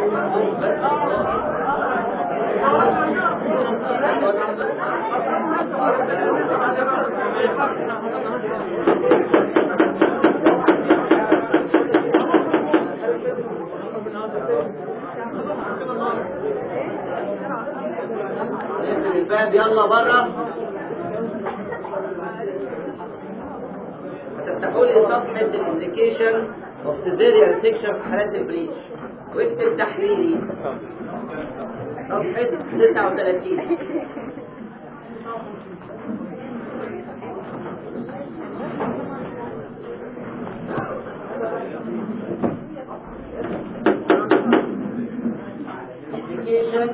نقفل الباب يلا بره هتفتحوا لي صفحة الانديكيشن اوف سيزيريان سيكشن في حالات البريتش واكتب تحليلي صفحة 39 indication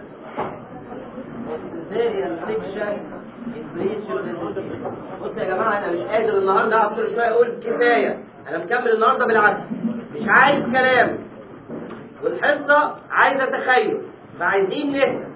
of cesarean section in breach of the بصوا يا جماعه انا مش قادر النهارده اقعد كل شويه اقول كفايه انا مكمل النهارده بالعكس مش عايز كلام والحصه عايزه تخيل فعايزين نهدى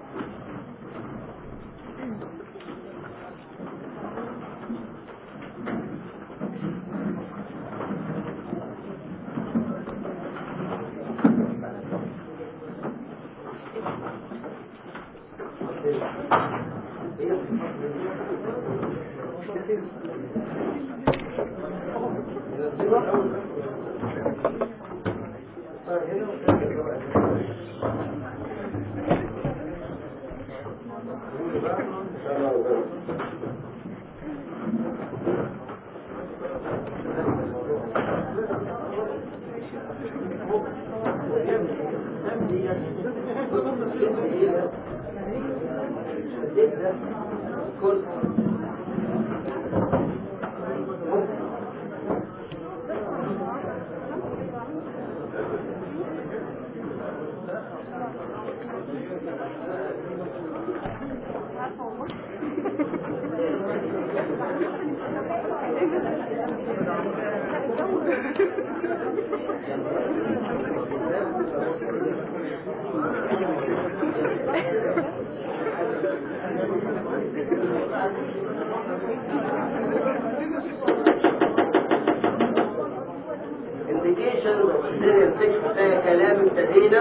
indication of cesarean section ده كلام ابتدينا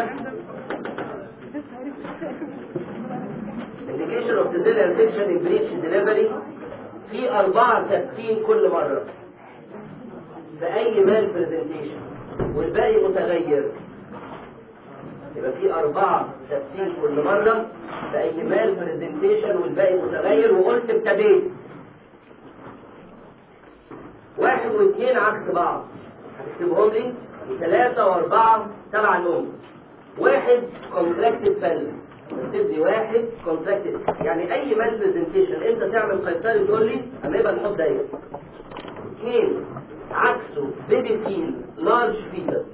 indication of cesarean section in breech delivery في أربعة ثابتين كل مرة في أي مال برزنتيشن والباقي متغير يبقى في أربعة ثابتين كل مرة في أي مال برزنتيشن والباقي متغير وقلت ابتديت واحد واثنين عكس بعض هتكتبهم لي ثلاثة وأربعة تبع الأم واحد كونتراكتد فالس اكتب لي واحد كونتراكتد يعني أي مال برزنتيشن أنت تعمل قيصري تقول لي أما يبقى الحب ضيق اثنين عكسه بيبي فيل لارج فيتس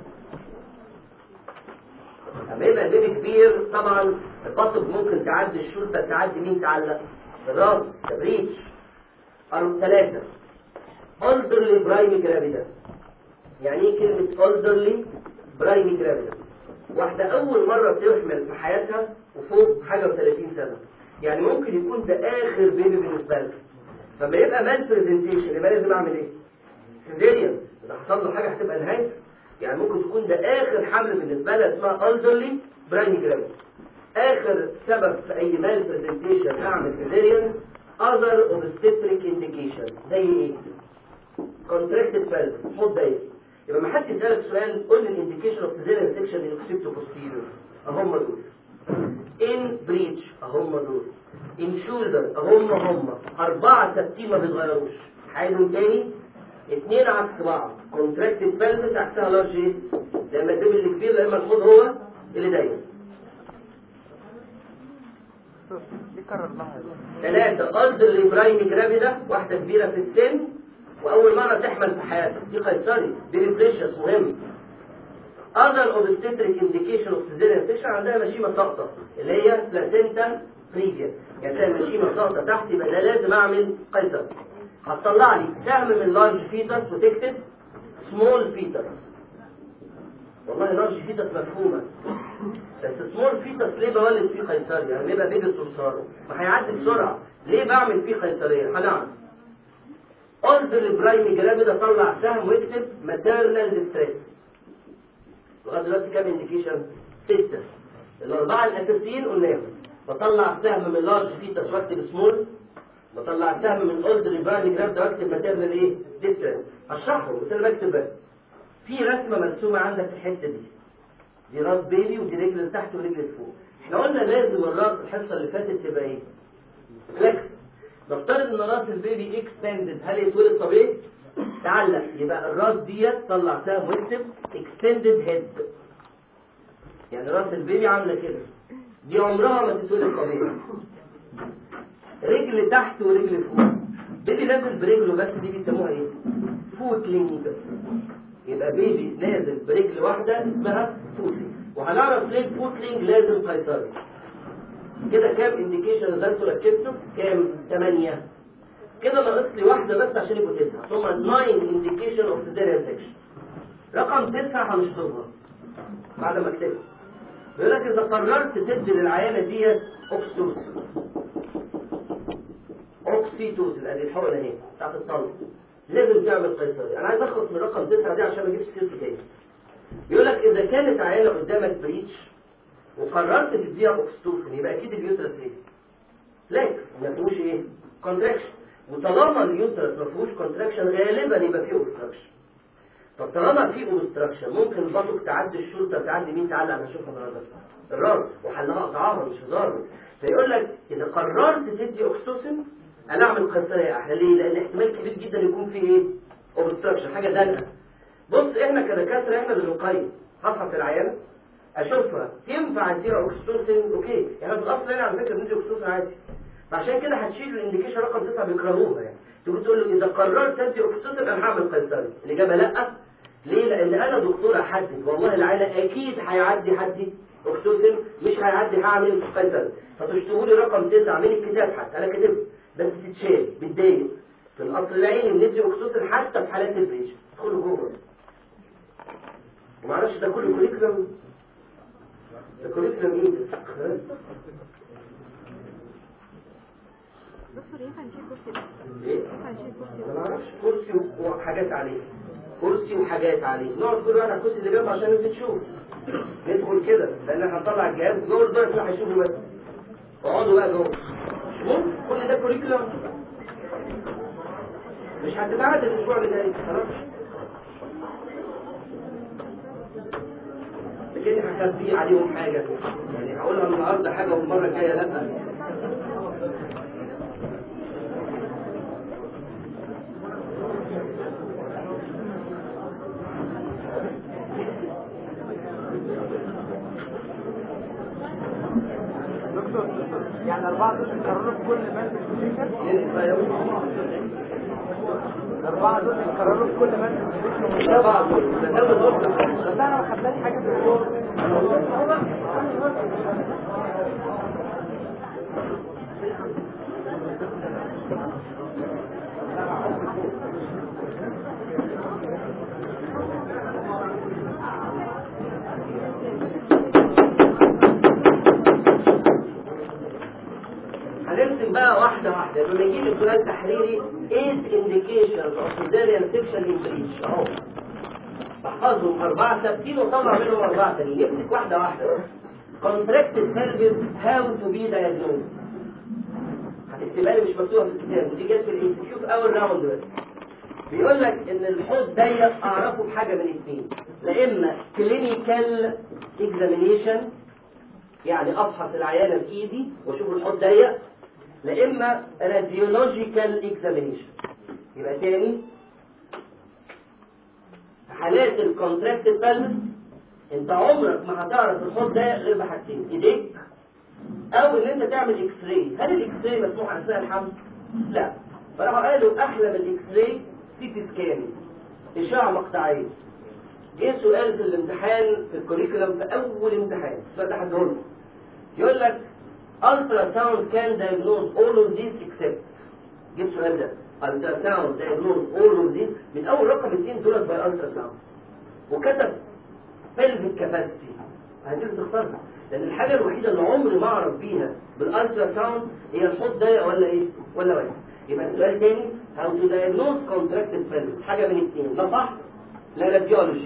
لما يبقى البيبي كبير طبعا البطن ممكن تعدي الشرطة تعدي مين تعلق الراس تبريتش أربعة ثلاثة elderly برايمي جرافيدا يعني ايه كلمة elderly برايمي جرافيدا واحدة أول مرة تحمل في حياتها وفوق حاجة و30 سنة يعني ممكن يكون ده آخر بيبي بالنسبة لها فما يبقى مال برزنتيشن يبقى لازم أعمل إيه؟ سيزيريان إذا حصل له حاجة هتبقى نهاية يعني ممكن تكون ده آخر حمل بالنسبة لها اسمها elderly برايمي جرافيدا آخر سبب في أي مال برزنتيشن أعمل سيزيريان other obstetric indication زي إيه؟ contracted pelvis حوض ضيق يبقى ما حد يسألك سؤال قول لي الانديكيشن اوف سيزيريان سيكشن الاكسبتو بوستيريور اهم دول ان بريتش اهم دول ان شولدر اهم هم اربعه ثابتين ما بيتغيروش عايزهم تاني اثنين عكس بعض كونتراكتد بلفس عكسها لارج ايه؟ لما الدب اللي كبير لما الحوض هو اللي ضيق ثلاثة ألدرلي برايمي جرافيدا واحدة كبيرة في السن وأول مرة تحمل في حياتها دي قيصري دي بريشيوس مهم other obstetric indication of cesarean section عندها مشيمة ساقطة اللي هي بلاسينتا بريفيا يعني تلاقي مشيمة ساقطة تحت يبقى ده لازم أعمل قيصر هتطلع لي سهم من لارج فيتس وتكتب سمول فيتس والله لارج فيتس مفهومة بس سمول فيتس ليه بولد فيه قيصري يعني بيبقى بيبي صرصار ما هيعدي بسرعة ليه بعمل فيه قيصرية هنعرف قلت للبرايم جرافيد اطلع سهم واكتب ماتيرنال ديستريس لغايه دلوقتي كام انديكيشن سته الاربعه الاساسيين قلناهم بطلع سهم من لارج فيتس واكتب سمول بطلع سهم من اولد ريفاين جرافت واكتب ماتيرنال ايه ديستريس هشرحهم بس انا بكتب بس في رسمه مرسومه عندك في الحته دي دي راس بيبي ودي رجل لتحت ورجل لفوق احنا قلنا لازم الراس الحصه اللي فاتت تبقى ايه فليكس نفترض ان راس البيبي اكستندد هل يتولد طبيعي تعلق يبقى الراس ديت طلع سهم واكتب اكستندد هيد يعني راس البيبي عامله كده دي عمرها ما تتولد طبيعي رجل تحت ورجل فوق بيبي نازل برجله بس دي بيسموها ايه فوتلينج يبقى بيبي نازل برجل واحده اسمها فوتلينج وهنعرف ليه الفوتلينج لازم قيصري كده كام انديكيشن اللي انتوا ركبته كام 8 كده ناقص لي واحده بس عشان يبقوا 9 ثم 9 انديكيشن اوف سيزيريان سكشن رقم 9 هنشطبها بعد ما اكتبها بيقول لك اذا قررت تدي للعيانه ديت اوكسيتوسين اوكسيتوسين ادي الحقنه اهي بتاعت الطلق لازم تعمل قيصري انا عايز اخلص من رقم 9 دي عشان ما اجيبش سيرته تاني بيقول لك اذا كانت عيانه قدامك بريتش وقررت تديها اوكسيتوسين يبقى اكيد اليوترس ايه فليكس ما فيهوش ايه كونتراكشن وطالما اليوترس ما فيهوش كونتراكشن غالبا يبقى فيه اوبستراكشن طب طالما في اوبستراكشن ممكن البطق تعدي الشرطه تعدي مين تعلق انا هشوفها النهارده الراس وحلها قطعها مش هزار فيقول لك اذا قررت تدي اوكسيتوسين انا اعمل قيصريه احلى ليه لان احتمال كبير جدا يكون في ايه اوبستراكشن حاجه زنقه بص احنا كدكاتره احنا بنقيم هفحص العيانه اشوفها ينفع اديها اوكسيتوسين اوكي يعني في الاصل هنا على فكره بندي اوكسيتوسين عادي فعشان كده هتشيل الانديكيشن رقم 9 بيكرهوها يعني تقول تقول له اذا قررت تدي اوكسيتوسين انا هعمل قيصري الاجابه لا ليه لان انا دكتور احدد والله العيله اكيد هيعدي حدي اوكسيتوسين مش هيعدي هعمل قيصري فتشتروا لي رقم 9 من الكتاب حتى انا كاتب بس تتشال بتضايق في الاصل العيني بندي اوكسيتوسين حتى في حالات البريش ادخلوا جوه ومعرفش ده كله كوريكولم ده كوريكولم ايه ده دكتور ينفع نشيل كرسي ده؟ ايه ينفع نشيل كرسي ما ده؟ نعرفش كرسي وحاجات عليه كرسي وحاجات عليه نقعد كل واحد على الكرسي اللي جنبه عشان انت تشوف ندخل كده لان احنا هنطلع الجهاز جوه الدرس اللي هيشوفه بس اقعدوا بقى جوه مش ممكن كل ده كوريكولم مش هتبقى قاعد الاسبوع اللي جاي خلاص لكني هخبي عليهم حاجه يعني هقولها النهارده حاجه والمره الجايه لا دكتور يعني أربعة دول بيكرروا في كل مادة أربعة دول بيكرروا في كل مادة ده بعض ده ده بالظبط بس أنا ما خدتش حاجة في الدور هنرسم بقى واحدة واحدة لما يجي لي سؤال تحريري ايه indications of cesarean section in breach اهو بحفظهم أربعة ثابتين وطلع منهم أربعة تانيين نمسك واحدة واحدة contracted pelvis how to be diagnosed هتكتبها لي مش مكتوبة في الكتاب ودي جت في الاي سي كيو في أول راوند بس بيقول لك ان الحوض ضيق اعرفه بحاجه من اثنين لا اما كلينيكال اكزامينيشن يعني افحص العيانه بايدي واشوف الحوض ضيق لا اما راديولوجيكال اكزامينيشن يبقى تاني في حالات الكونتراكتد بالانس انت عمرك ما هتعرف الحوض ضيق غير بحاجتين ايديك او ان انت تعمل اكس راي هل الاكس راي مسموح اثناء الحمل لا فراحوا قالوا احلى من الاكس راي سي تي سكان اشعه مقطعيه جه سؤال في الامتحان في الكوريكولم في اول امتحان السؤال ده هديهولكم يقول لك الترا ساوند كان diagnose all of these except جه السؤال ده الترا ساوند diagnose all of these من اول رقم اثنين دولت باي الترا ساوند وكتب pelvic capacity هتيجي تختارها لان الحاجه الوحيده اللي عمري ما اعرف بيها بالالترا ساوند هي الحوض ضيق ولا ايه ولا واسع يبقى السؤال تاني how to diagnose contracted pelvis حاجه من اثنين لا فحص لا راديولوجي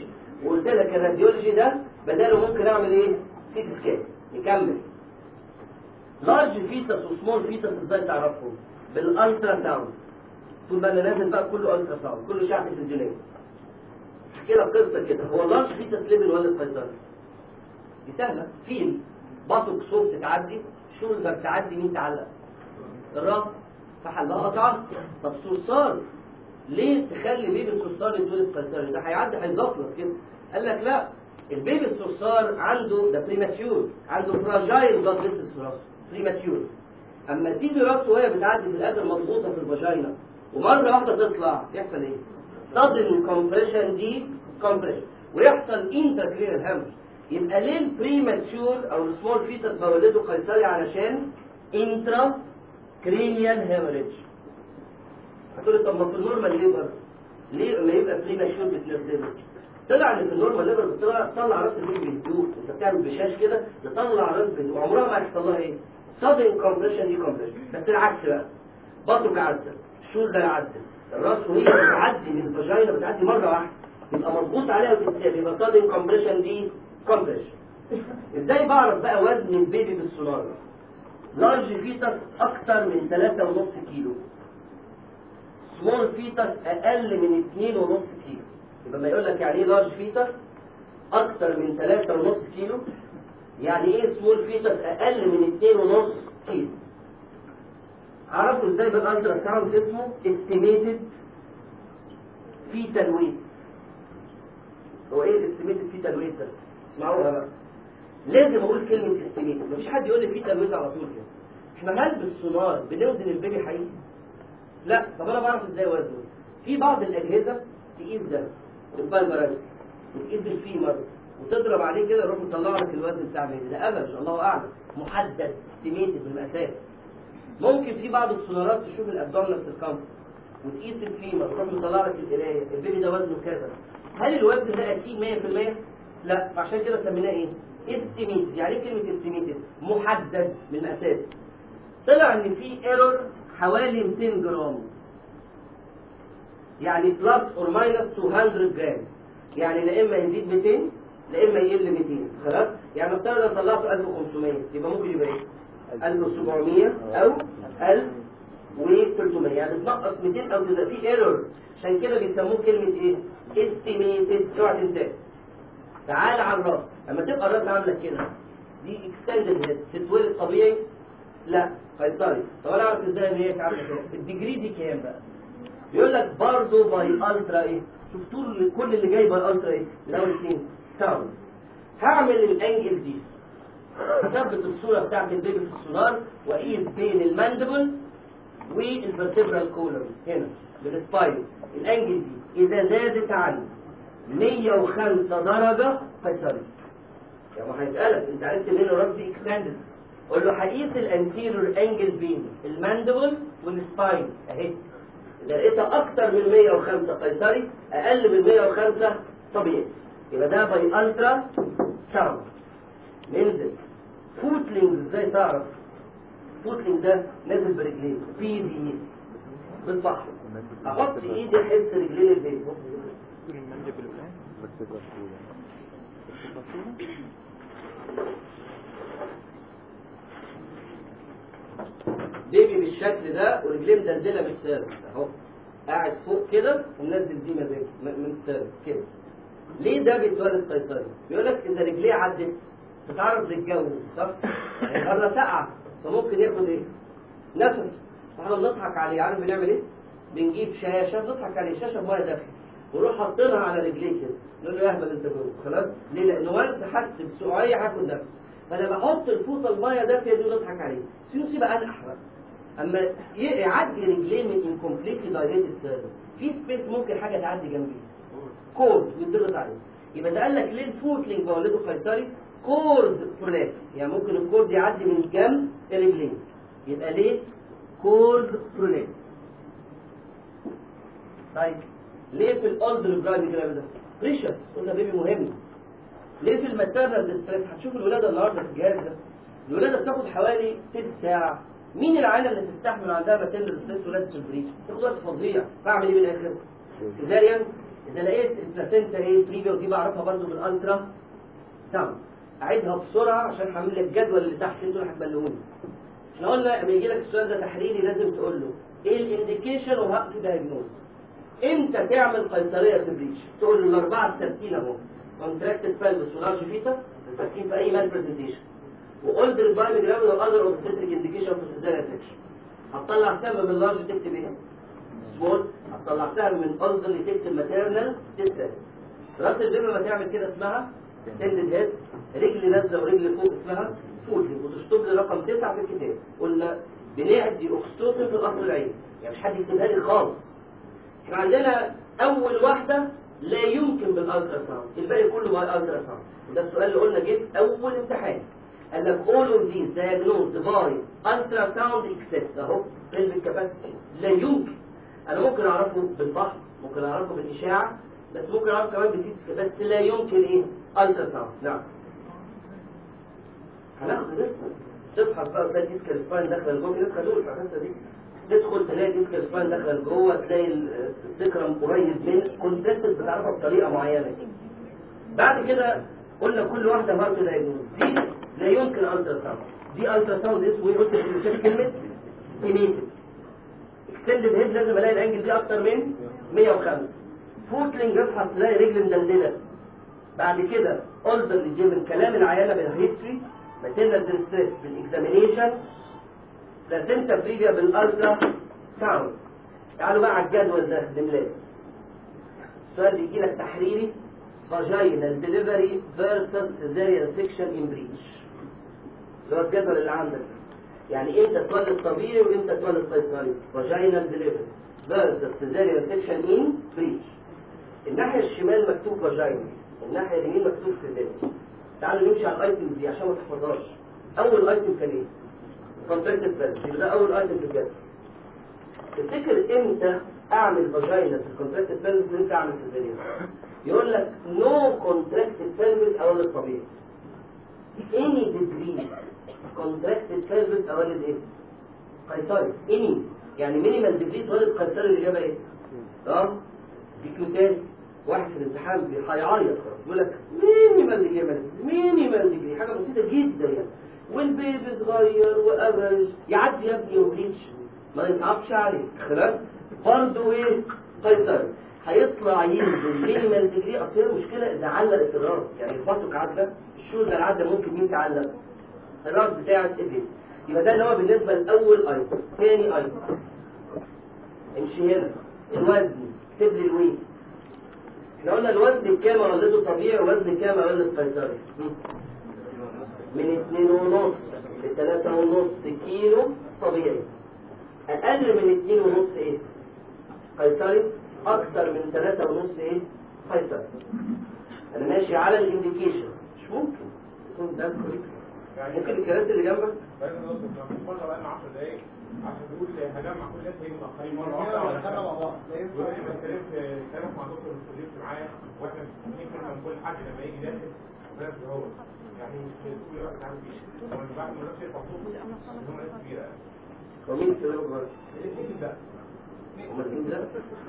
وقلت لك الراديولوجي ده بداله ممكن اعمل ايه سيت سكان نكمل لارج فيتس وسمول فيتس ازاي تعرفهم بالالترا ساوند طول ما انا نازل بقى كله الترا ساوند كله شعب تلفزيونيه احكي لك قصه كده هو لارج فيتس ليفل ولا قيصري دي سهله فيل باطوك صوت تعدي شولدر تعدي مين تعلق الراس فحلها قطعه طب صرصار ليه تخلي بيبي الصرصار يتولد قيصري ده هيعدي هيزفلط كده قال لك لا البيبي الصرصار عنده ده بريماتيور عنده فراجايل بلاد فيسلز في راسه بريماتيور اما تيجي راسه وهي بتعدي في الادر مضغوطه في الفاجينا ومره واحده تطلع يحصل ايه؟ sudden compression دي compression ويحصل intracranial hemorrhage يبقى ليه البريماتيور او السمول فيتس بولده قيصري علشان انترا كرينيال هيموريدج هتقول لي طب ما في النورمال ليبر ليه لما يبقى بريماتيور بتنزله طلع ان في النورمال ليبر بتطلع تطلع راس البيبي بهدوء انت بتعمل بشاش كده تطلع راس بهدوء وعمرها ما هيحصل لها ايه؟ sudden compression دي compression بس العكس بقى بطنك عدل الشولدر عدل الراس وهي بتعدي من الفاجينا بتعدي مره واحده يبقى مضغوط عليها وتتساب يبقى sudden compression دي compression ازاي بعرف بقى وزن البيبي بالسونار لارج فيتس اكتر من 3.5 كيلو سمول فيتس اقل من 2.5 كيلو يبقى ما يقول لك يعني ايه لارج فيتس اكتر من 3.5 كيلو يعني ايه سمول فيتس اقل من 2.5 كيلو عرفوا ازاي بالالترا ساوند اسمه استيميتد فيتال ويت هو ايه الاستيميتد فيتال ويت ده اسمعوها بقى لازم اقول كلمه استيميتد مفيش حد يقول لي فيتال ويت على طول كده احنا هل بالسونار بنوزن البيبي حقيقي لا طب انا بعرف ازاي وزنه في بعض الاجهزه تقيس ده البالبرال وتقيس الفيمر وتضرب عليه كده يروح مطلع لك الوزن بتاع البيبي ده افرج الله اعلم محدد استيميتد بالمقاسات ممكن في بعض السونارات تشوف الابدومينال سيركمفرنس وتقيس الفيمر تروح مطلع لك القرايه البيبي ده وزنه كذا هل الوزن ده اكيد 100%؟ لا عشان كده سميناه ايه؟ استيميتد يعني ايه كلمه استيميتد؟ محدد من الاساس طلع ان في ايرور حوالي 200 جرام يعني بلس اور ماينس 200 جرام يعني لا اما يزيد 200 لا اما يقل 200 خلاص يعني نفترض انا طلعته 1500 يبقى ممكن يبقى ايه 1700 او 1300 يعني تنقص 200 او تبقى في ايرور عشان كده بيسموه كلمه ايه استيميتد اوعى تنساه تعال على الراس لما تبقى الراس عامله كده دي اكستندد هيد تتولد طبيعي لا قيصري طب انا اعرف ازاي ان هي عامله كده الديجري دي كام بقى بيقول لك برضه باي الترا ايه شوف طول كل اللي جاي باي الترا ايه الاول اثنين ساوند هعمل الانجل دي اثبت الصوره بتاعت البيبي في السونار واقيس بين الماندبل والفرتبرال كولوم هنا بالسباين الانجل دي اذا زادت عن 105 درجه قيصري يعني ما هيسالك انت عرفت منين الراس دي اكستندد قول له هقيس الانتيريور انجل بين الماندبل والسباين اهي اذا لقيتها اكتر من 105 قيصري اقل من 105 طبيعي يبقى ده باي الترا ساوند ننزل فوتلينج ازاي تعرف فوتلينج ده نازل برجلين بي دي بالفحص احط ايدي احس رجلين البيبي بيبي بالشكل ده ورجليه مدلدله من السيرفس اهو قاعد فوق كده ومنزل دي مزاج من السيرفس كده ليه ده بيتولد قيصري؟ بيقول لك اذا رجليه عدت تتعرض للجو صح؟ الارض ساقعه فممكن ياخد ايه؟ نفس فاحنا بنضحك عليه عارف بنعمل ايه؟ بنجيب شاشه بنضحك عليه شاشه بميه دافيه ونروح حاطينها على رجليه كده نقول له يا اهبل انت جوه خلاص؟ ليه؟ لان وانت حس بسقوعيه هاخد نفس فانا بحط الفوطه الميه دافيه دي ونضحك عليه سيوسي بقى انقح بقى اما يعدي رجليه من انكمبليتلي دايليتد سيرفس في سبيس ممكن حاجه تعدي جنبيه كورد يتضغط عليه يبقى ده قال لك ليه الفوتلينج بولده قيصري كورد برولابس يعني ممكن الكورد يعدي من جنب الرجلين يبقى ليه كورد برولابس طيب ليه في الاولدر برايم كده ده بريشس قلنا بيبي مهم ليه في الماتيرنال ديستريس هتشوف الولاده النهارده في الجهاز ده الولاده بتاخد حوالي تلت ساعه مين العيله اللي تستحمل عندها ماتيرنال ديستريس ولاده البريش تاخد وقت فظيع بعمل ايه بالاخر سيزاريان اذا لقيت البلاسينتا ايه بريفيا ودي بعرفها برضو بالالترا ساوند اعيدها بسرعه عشان هعمل لك الجدول اللي تحت انتوا اللي هتبلغوني احنا قلنا لما يجي لك السؤال ده تحريري لازم تقول له ايه الانديكيشن وهاو تو دايجنوز امتى تعمل قيصريه في بريتش تقول له الاربعه الثابتين اهو كونتراكتد فالبس ولارج فيتا الثابتين في اي مان برزنتيشن وقلت البايل جرام والاذر اوبستريك انديكيشن في سيزاريان سكشن هتطلع سهم من لارج تكتب ايه؟ سمول هتطلع سهم من اولدر اللي تكتب ماتيرنال ديستريس راس البيبي لما تعمل كده اسمها تندد هيد رجل نازله ورجل فوق اسمها فولدنج وتشطب لي رقم تسعه في الكتاب قلنا بنعدي اكستوسن في القصر العين يعني مش حد يكتبها لي خالص احنا عندنا اول واحده لا يمكن بالالترا ساوند الباقي كله بالالترا ساوند وده السؤال اللي قلنا جه في اول امتحان قال لك all of these diagnosed by ultrasound except اهو pelvic capacity لا يمكن انا ممكن اعرفه بالفحص ممكن اعرفه بالاشاعه بس ممكن اعرفه كمان بالسيتي بس لا يمكن ايه الترا ساوند نعم هناخد لسه تبحث بقى تلاقي ديسكال سباين داخله لجوه لسه دول الحته دي تدخل تلاقي ديسكال سباين داخله لجوه تلاقي السكرم قريب من كونتراكتد بتعرفها بطريقه معينه بعد كده قلنا كل واحده هارت دايجنوز دي لا يمكن الترا ساوند دي الترا ساوند اسمه ايه قلت في كلمه ايميتد اكستندد هيد لازم الاقي الانجل دي اكتر من 105 فوتلينج ابحث تلاقي رجل مدلدله بعد كده اولدر للجيم كلام العيانه بالهيستوري ماتيرنال ديستريس بالاكزامينيشن بلاسنتا بريفيا بالالترا ساوند تعالوا بقى على الجدول ده لملاك السؤال بيجي لك تحريري فاجينال ديليفري فيرسس سيزاريان سيكشن ان بريتش اللي هو الجدول اللي عندك يعني امتى تولد طبيعي وامتى تولد قيصري فاجينال ديليفري فيرسس سيزاريان سيكشن ان بريتش الناحيه الشمال مكتوب فاجينال الناحيه اليمين مكتوب سيزاريان تعالوا نمشي على الايتمز دي عشان ما تحفظهاش اول ايتم كان ايه كونتراكتد فالف يبقى ده اول ايتم في الجدول تفتكر امتى اعمل فاجينا في الكونتراكتد فالف وامتى اعمل سيزاريان يقول لك نو كونتراكتد فالف اولد طبيعي any degree contracted pelvis اولد ايه قيصري any يعني مينيمال ديجري تولد قيصري الاجابه ايه اه ديك مثال واحد في الامتحان هيعيط خلاص يقول لك مينيمال ديجري مينيمال ديجري حاجه بسيطه جدا يعني والبيبي صغير وافرج يعدي يا ابني وبليتش ما يتعبش عليك خلاص برضه ايه قيصري هيطلع ينزل مينيمال ديجري اصل هي المشكله اذا علقت الراس يعني الفاتوك عدى الشولدر عدى ممكن مين تعلق الراس بتاعت ابن يبقى ده اللي هو بالنسبه لاول ايتم ثاني ايتم امشي هنا الوزن اكتب لي الويت احنا قلنا الوزن كام ولدته طبيعي ووزن كام ولدت قيصري من اتنين ونص لتلاتة ونص كيلو طبيعي اقل من اتنين ونص ايه قيصري اكتر من ثلاثة ونص ايه قيصري انا ماشي على الانديكيشن مش ممكن يكون ده كويس ممكن الكراسي اللي جنبك لازم نوصل لما مرة بقى 10 دقايق عشان تقول هجمع كل الناس هيجوا متأخرين مرة واحدة ولا حاجة مع بعض وزي ما اتكلمت كلامك مع دكتور الاستوديوس معايا واحنا مستنيين كلمة من كل حد لما يجي داخل بس هو يعني مش كل واحد عامل ايه ومن بعد ما نفس المفروض ان هم ناس كبيرة ومين الكلام ده ايه ده؟ امال مين ده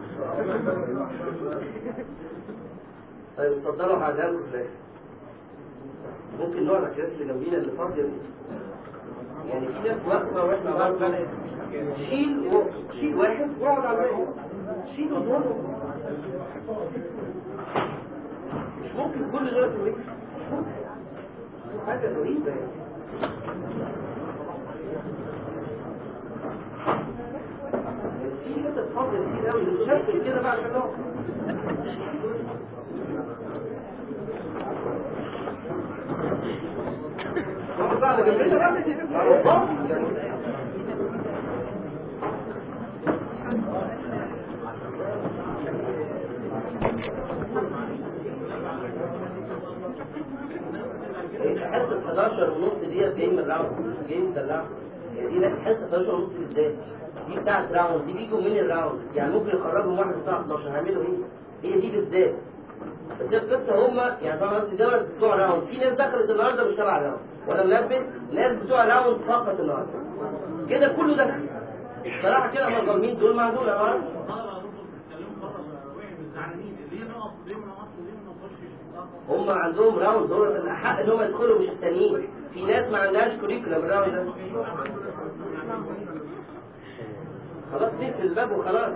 طيب اتفضلوا هعدها لكم في الاخر ممكن نوع الكراسي اللي جنبينا اللي فاضيه دي يعني في ناس واقفه واحنا برضه شيل و... شيل واحد واقعد على الباقي شيل وضربه مش ممكن كل دول في الوقت مش ممكن حاجه غريبه يعني في حته فاضيه كتير قوي نتشكل كده بقى عشان نقعد نقعد بقى على جنبنا بقى والله يعني حصة 11 ونص ديت جاي من الراوند جاي من الراوند يعني دي لك حصة 11 ونص بالذات دي بتاعت راوند دي بيجوا من الراوند يعني ممكن يخرجوا واحد الساعة 11 هيعملوا ايه؟ هي دي بالذات بس هي القصة هم يعني طبعا قصدي دول بتوع راوند في ناس دخلت النهارده مش تبع راوند وانا منبه ناس بتوع راوند فقط النهارده كده كله دخل الصراحة كده هم ظالمين دول مع دول يا معلم طلبة دول بيتكلموا بره واحد من الزعلانين اللي هي هم عندهم راوند دول الاحق ان هم يدخلوا مش التانيين في ناس ما عندهاش كوريكولم الراوند ده خلاص نقفل الباب وخلاص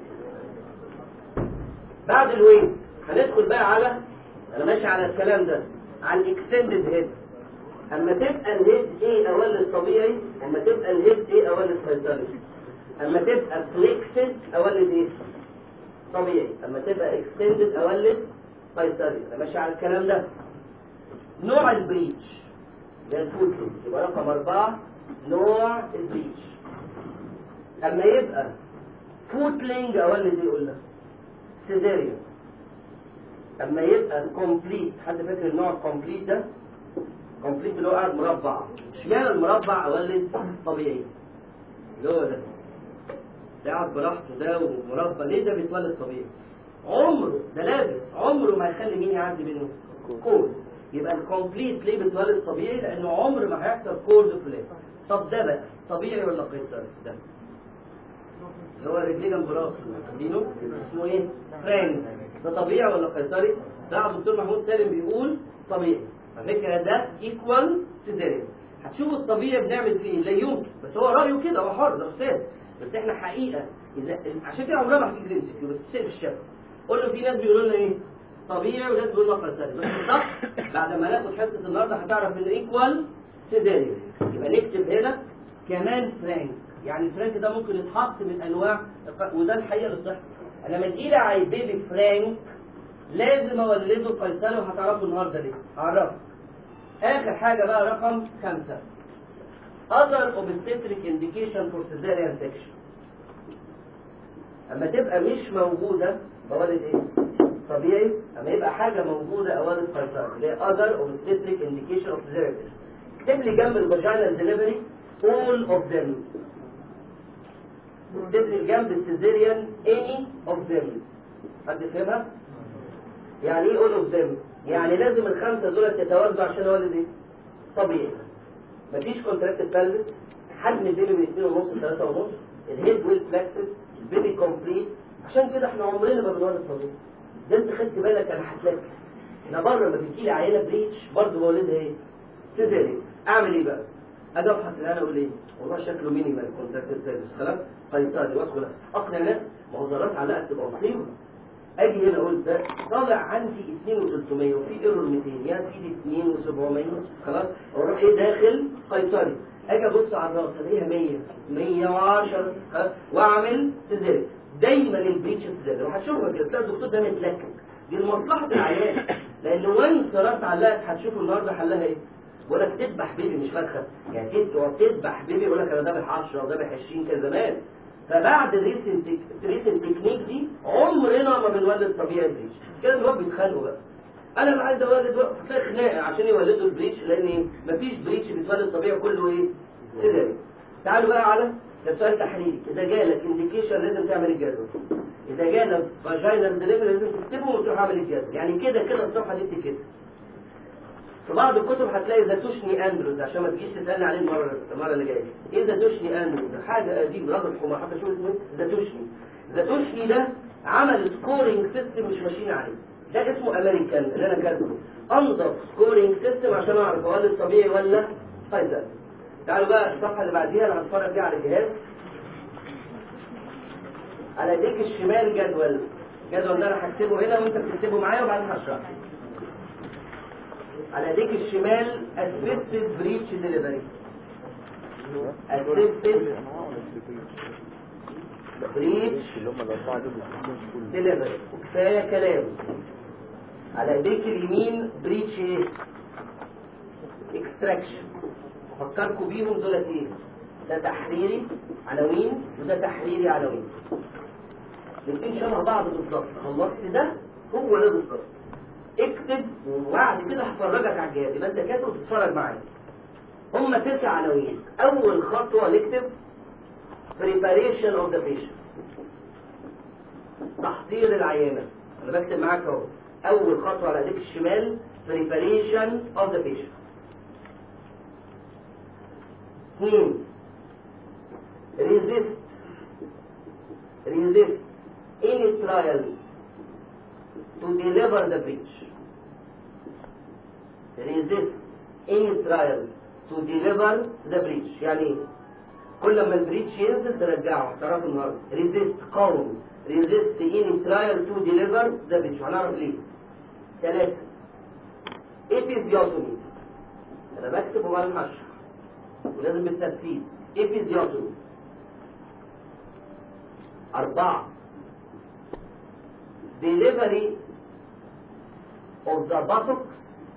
بعد الويت هندخل بقى على انا ماشي على الكلام ده على الاكستندد هيد اما تبقى الهيد ايه اولد طبيعي اما تبقى الهيد ايه اولد فيصلي اما تبقى فليكسد اولد ايه طبيعي اما تبقى اكستندد اولد فيصلي انا ماشي على الكلام ده نوع البريتش ده الفوتلينج يبقى رقم أربعة نوع البريتش اما يبقى فوتلينج اولد ايه قلنا سيزيريان اما يبقى كومبليت حد فاكر النوع الكومبليت ده كومبليت اللي هو قاعد مربع اشمعنى المربع اولد طبيعي اللي هو ده ده قاعد براحته ده ومربع ليه ده بيتولد طبيعي عمره ده لابس عمره ما هيخلي مين يعدي منه كول يبقى الكومبليت ليه بيتولد طبيعي لانه عمر ما هيحصل كولد فلات طب ده بقى طبيعي ولا قيصري ده اللي هو رجليه جنب راسه عاملينه اسمه ايه فرانك ده طبيعي ولا قيصري ده الدكتور محمود سالم بيقول طبيعي على فكره ده ايكوال سيزيريان هتشوفوا الطبيعي بنعمل فيه ايه لا يمكن بس هو رايه كده هو حر ده استاذ بس احنا حقيقه اذا عشان كده عمرنا ما هتيجي تمسك بس تسال الشفا قول له في ناس بيقولوا لنا ايه طبيعي وناس بيقولوا لنا قيصري بس بالظبط بعد ما ناخد حصه النهارده هتعرف ان ايكوال سيزيريان يبقى نكتب هنا كمان فرانك يعني الفرانك ده ممكن يتحط من انواع وده الحقيقه اللي بتحصل انا لما تجيلي على بيبي فرانك لازم اولده قيصري وهتعرفوا النهارده ليه هعرفك اخر حاجه بقى رقم خمسة other obstetric indication for cesarean section اما تبقى مش موجوده بولد ايه طبيعي اما يبقى حاجه موجوده اولد قيصري اللي هي other obstetric indication of cesarean section اكتب لي جنب الفاجينال ديليفري all of them واكتب لي جنب السيزيريان any of them حد فهمها؟ يعني ايه all of them؟ يعني لازم الخمسة دول يتوازنوا عشان اولد ايه؟ طبيعي مفيش كونتراكتد بالفس حجم البيبي من 2 ونص ل 3 ونص الهيد ويل فلكسد البيبي كومبليت عشان كده احنا عمرنا ما بنولد طبيعي ده انت خدت بالك انا هتلاقي انا بره لما بتجي لي عينه بريتش برضه بولدها ايه؟ سيزيريان اعمل ايه بقى؟ اجي ابحث الان اقول ايه؟ والله شكله مينيمال كونتراكتد بالفس خلاص قيصري وادخل اقنع الناس ما هو ذرات علقت تبقى مصيبه اجي هنا اقول ده طالع عندي 2300 وفي ايرور 200 يا سيدي 2700 خلاص اروح ايه داخل قيصري اجي ابص على الراس الاقيها 100 110 خلاص واعمل سيزيريان دايما البريتش سيزيريان وهتشوفها كده تلاقي الدكتور ده متلكك دي لمصلحه العيان لان وانس راسها علقت هتشوفوا النهارده حلها ايه ولا تذبح بيبي مش فرخه يعني تيجي تقعد تذبح بيبي يقول لك انا ذابح 10 وذابح 20 كان زمان فبعد الريسنت الريسنت تكنيك دي عمرنا ما بنولد طبيعي بريتش كده الواد بيتخانقوا بقى انا اللي عايز اولد بقى تلاقي خناقه عشان يولدوا البريتش لان إيه؟ مفيش بريتش بيتولد طبيعي كله ايه سيزاري تعالوا بقى على ده سؤال تحليلي اذا جالك انديكيشن لازم تعمل الجدول اذا جالك فاجينال ديليفري لازم تكتبه وتروح عامل الجدول يعني كده كده الصفحه دي بتتكتب في بعض الكتب هتلاقي زاتوشني اندروز عشان ما تجيش تسالني عليه المره المره اللي جايه ايه زاتوشني اندروز حاجه قديم راجل حمار حتى شو اسمه زاتوشني زاتوشني ده عمل سكورينج سيستم مش ماشيين عليه ده اسمه امريكان اللي انا كاتبه انضف سكورينج سيستم عشان اعرف هو ده طبيعي ولا فايزر تعالوا بقى الصفحه اللي بعديها اللي هنتفرج فيها على الجهاز على ايديك الشمال جدول الجدول ده انا هكتبه هنا وانت بتكتبه معايا وبعدين هشرح على ايديك الشمال assisted بريتش ديليفري assisted بريتش اللي هم الأربعة دول بيكونوا في كل ديليفري وكفايه كلام على ايديك اليمين بريتش ايه اكستراكشن فكركم بيهم دول ايه ده تحريري عناوين وده تحريري عناوين الاثنين شبه بعض بالظبط خلصت ده هو ده بالظبط اكتب وبعد كده هفرجك على الجهاز يبقى انت كاتب وتتفرج معايا هم تسع عناوين اول خطوه نكتب preparation of the patient تحضير العيانه انا بكتب معاك اهو اول خطوه على ايديك الشمال preparation of the patient اثنين resist resist any trial to deliver the breach resist any trial to deliver the breach يعني ايه كل ما البريتش ينزل ترجعه تعرفوا النهارده resist قاوم resist any trial to deliver the breach هنعرف ليه ثلاثة episiotomy انا بكتب وبعدين هشرح ولازم بالترتيب episiotomy أربعة delivery of the buttocks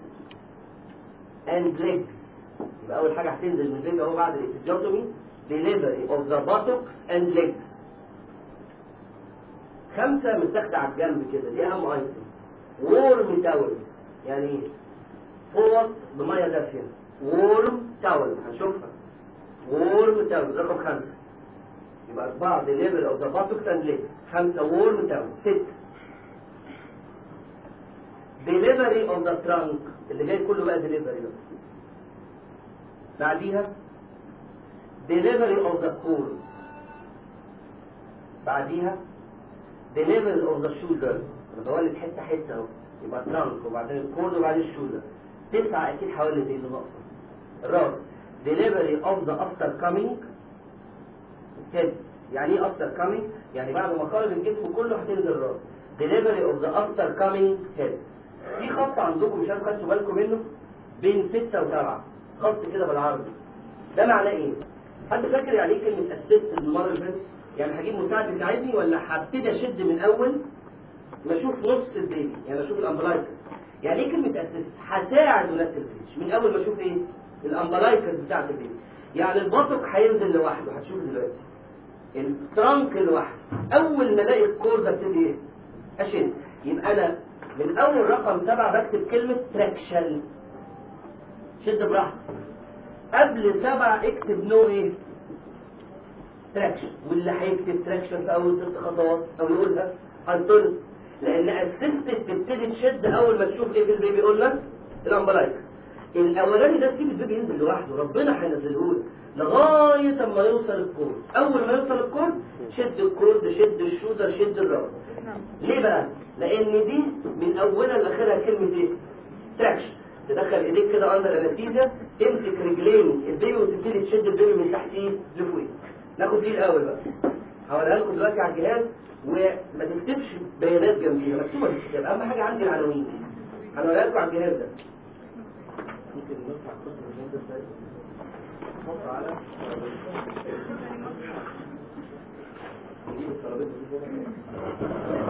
and legs يبقى أول حاجة هتنزل من البيبي أهو بعد الإفيزيوتومي delivery of the buttocks and legs خمسة متاخدة على الجنب كده دي أهم أيتم warm towels يعني إيه؟ فوط بمية دافية warm towels هنشوفها warm towels رقم خمسة يبقى أربعة delivery of the buttocks and legs خمسة warm towels ستة delivery of the trunk اللي جاي كله بقى delivery بقى بعديها delivery of the core بعديها delivery of the shoulder انا بولد حته حته اهو يبقى trunk وبعدين الكور وبعدين الشولدر تسعة اكيد حوالي دي اللي ناقصه الراس delivery of the after coming head يعني ايه after coming يعني بعد ما قارب الجسم كله هتنزل الراس delivery of the after coming head في خط عندكم مش عارف خدتوا بالكم منه بين ستة وسبعة خط كده بالعرض ده معناه ايه؟ حد فاكر يعني ايه كلمة اسيست المرة اللي فاتت؟ يعني هجيب مساعد يساعدني ولا هبتدي اشد من اول ما اشوف نص البيبي يعني اشوف الامبلايكس يعني ايه كلمة اسيست؟ هساعد ولادة البريتش من اول ما اشوف ايه؟ الامبلايكس بتاعت البيبي يعني البطق هينزل لوحده هتشوف دلوقتي الترانك لوحده اول ما الاقي الكور ده ابتدي ايه؟ اشد يبقى انا من اول رقم سبعة بكتب كلمة تراكشن شد براحتك قبل سبعة اكتب نو ايه تراكشن واللي هيكتب تراكشن في اول ست خطوات او يقولها هنطل لان اسيستد تبتدي تشد اول ما تشوف ايه في البيبي قلنا الامبلايك الاولاني ده سيب البيبي ينزل لوحده ربنا هينزله لك لغايه اما يوصل الكورد اول ما يوصل الكورد شد الكورد شد الشوزر شد الراس ليه بقى لان دي من اولها لاخرها كلمه ايه تراكشن تدخل ايديك كده اندر انستيزيا تمسك رجلين البيبي وتبتدي تشد البيبي من تحتيه لفوق ناخد دي الاول بقى هوريها لكم دلوقتي على الجهاز وما تكتبش بيانات جنبيها مكتوبه في الكتاب اهم حاجه عندي العناوين هنوريها لكم على الجهاز ده ممكن نرفع القسم الجهاز ده ازاي نحط على نجيب الترابيزه دي كده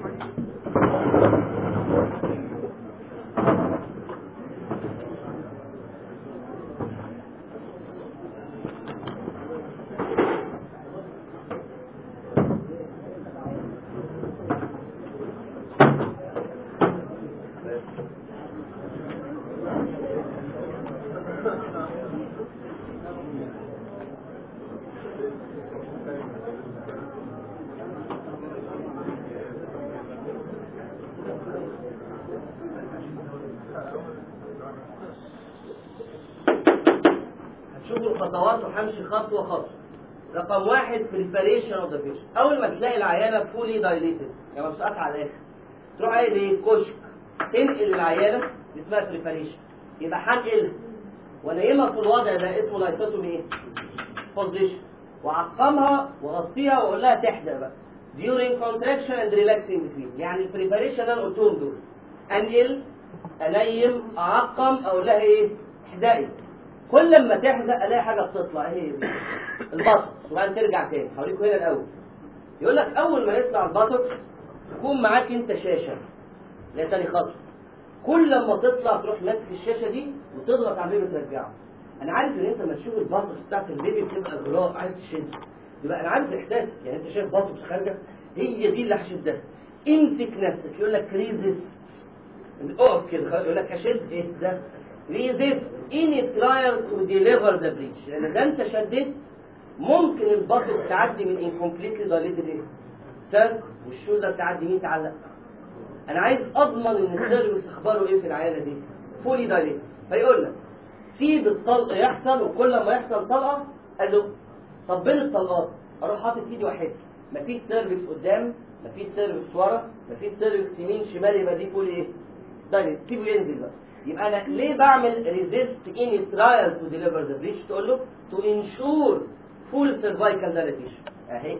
هتشوفوا الخطوات وهمشي خطوه خطوه رقم واحد preparation of the patient اول ما تلاقي العيانه fully dilated يعني مبسوطات على الاخر تروح قايل ايه كشك تنقل العيانه دي اسمها preparation يبقى هنقلها وانيمها في الوضع ده اسمه لايكوتومي ايه؟ بوزيشن وعقمها وغطيها واقول لها تحدى بقى during contraction and relaxing between يعني البريباريشن اللي انا قلتهم دول انقل انيم اعقم اقول لها ايه؟ احدقي كل ما تحدق الاقي حاجه بتطلع ايه هي؟ البطن وبعدين ترجع تاني هوريكم هنا الاول يقول لك اول ما يطلع البطن يكون معاك انت شاشه اللي هي تاني خطوه كل ما تطلع تروح ماسك الشاشه دي وتضغط على البيبي ترجعه انا عارف ان انت لما تشوف البطن بتاعت البيبي بتبقى اغراء عايز تشد يبقى انا عارف احساسك يعني انت شايف بطن خارجه هي دي اللي هشدها امسك نفسك يقول لك ريزيست اقف كده يقول لك اشد ايه ده ريزيست اني ترايل تو ديليفر ذا بريتش لان ده انت شديت ممكن البطن تعدي من انكمبليتلي دايليتد ايه سيرك والشولدر تعدي مين تعلق انا عايز اضمن ان السيرفس اخباره ايه في العياده دي فولي دايليت فيقول لك سيب الطلق يحصل وكل ما يحصل طلقه قال له طب بين الطلقات اروح حاطط ايدي واحد مفيش سيرفكس قدام مفيش سيرفكس ورا مفيش سيرفكس يمين شمال يبقى دي فولي ايه دايليت سيبه ينزل بقى يبقى انا ليه بعمل ريزيست ان ترايل تو ديليفر ذا بريتش تقول له تو انشور فول سيرفايكال دايليتيشن اهي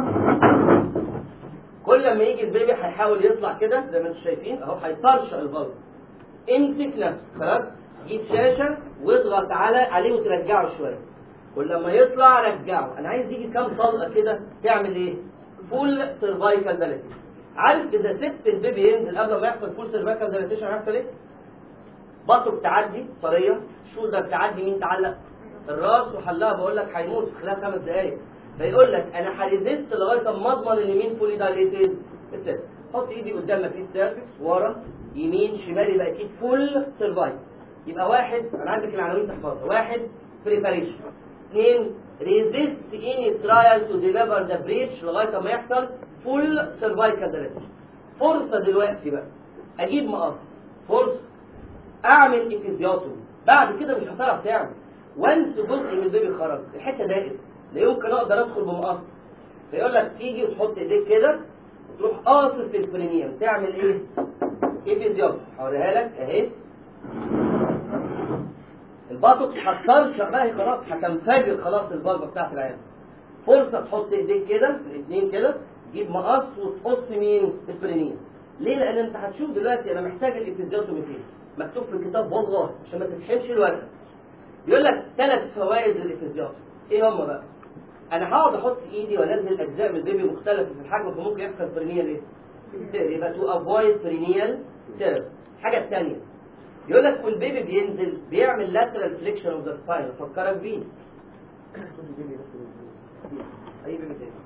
كل لما يجي البيبي هيحاول يطلع كده زي ما انتم شايفين اهو هيطرشق البلط امسك نفسك خلاص جيب شاشه واضغط على عليه وترجعه شويه ولما يطلع رجعه انا عايز يجي كام طلقه كده تعمل ايه فول سيرفايكال دايليتيشن عارف اذا سبت البيبي ينزل قبل ما يحصل فول سيرفايكال دايليتيشن هيحصل ايه بطنه تعدي طريه شولدر تعدي مين تعلق الراس وحلها بقول لك هيموت في خلال خمس دقائق فيقول لك انا هريزست لغايه اما اضمن ان مين فولي دايليتد الست حط ايدي قدام ما فيش سيرفكس ورا يمين شمال يبقى اكيد فول سيرفايف يبقى واحد انا عندك العناوين تحفظها واحد بريباريشن اثنين ريزيست ان ترايل تو ديليفر ذا بريتش لغايه ما يحصل فول سيرفايكال دايليتيشن فرصه دلوقتي بقى اجيب مقص فرصه اعمل افيزياتومي بعد كده مش هتعرف تعمل وانس جزء من البيبي خرج الحته ضاقت لا يمكن اقدر ادخل بمقص فيقول لك تيجي وتحط ايديك كده وتروح قاصر في البرينيوم تعمل ايه؟ افيزياتومي هوريها لك اهي البطق هتطرشق بقى هي خلاص هتنفجر خلاص البلبه بتاعت العيال فرصه تحط ايديك كده الاثنين كده تجيب مقص وتقص مين البرينيوم ليه لان انت هتشوف دلوقتي انا محتاج الافيزياتومي فين مكتوب في الكتاب والله عشان ما تتحمش الورقه يقول لك ثلاث فوائد للافيزياتومي ايه هم بقى انا هقعد احط ايدي وانزل اجزاء من البيبي مختلفه في الحجم فممكن يحصل برينيال ايه يبقى تو افويد برينيال تيرم الحاجه الثانيه يقول لك والبيبي بينزل بيعمل لاترال فليكشن اوف ذا سباين فكرك بيه اي بيبي تاني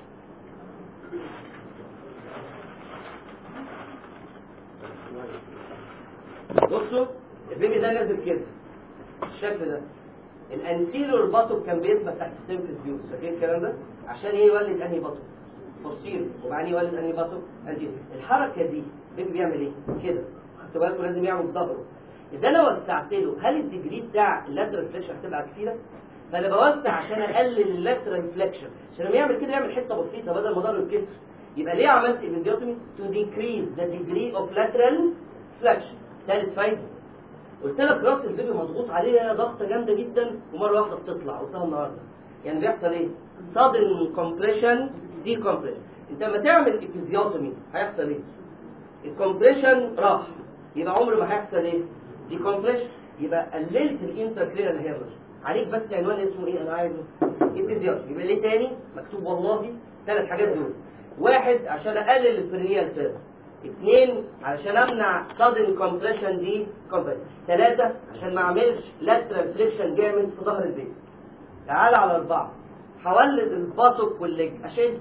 بصوا البيبي ده نازل كده الشكل ده الانتيريور باتو كان بيثبت تحت السيمفيس بيوس فاكرين الكلام ده عشان ايه يولد انهي باتو بوستيريور وبعدين يولد انهي باتو انتيريور الحركه دي البيبي بيعمل ايه كده خدتوا بالكم لازم يعمل ظهره اذا انا وسعت له هل الديجري بتاع اللاترال فليكشن هتبقى كتيره فانا بوسع عشان اقلل اللاترال فليكشن عشان لما يعمل كده يعمل حته بسيطه بدل ما ضرب الكسر يبقى ليه عملت ايفيديوتومي تو ديكريز ذا ديجري اوف لاترال فليكشن ثالث فايده قلت لك راس البيبي مضغوط عليها ضغطه جامده جدا ومره واحده بتطلع قلتها النهارده يعني بيحصل ايه؟ sudden compression decompression انت لما تعمل افيزيوتومي هيحصل ايه؟ الكومبريشن راح يبقى عمر ما هيحصل ايه؟ ديكومبريشن يبقى قللت الانتركرينال هيرج عليك بس عنوان اسمه ايه انا عايزه؟ افيزيوتومي يبقى ليه تاني؟ مكتوب والله ثلاث حاجات دول واحد عشان اقلل البرينيال تيرم اثنين علشان امنع sudden compression دي compression ثلاثة عشان ما اعملش lateral flexion جامد في ظهر البيت تعال على اربعة هولد الباطك والليج اشد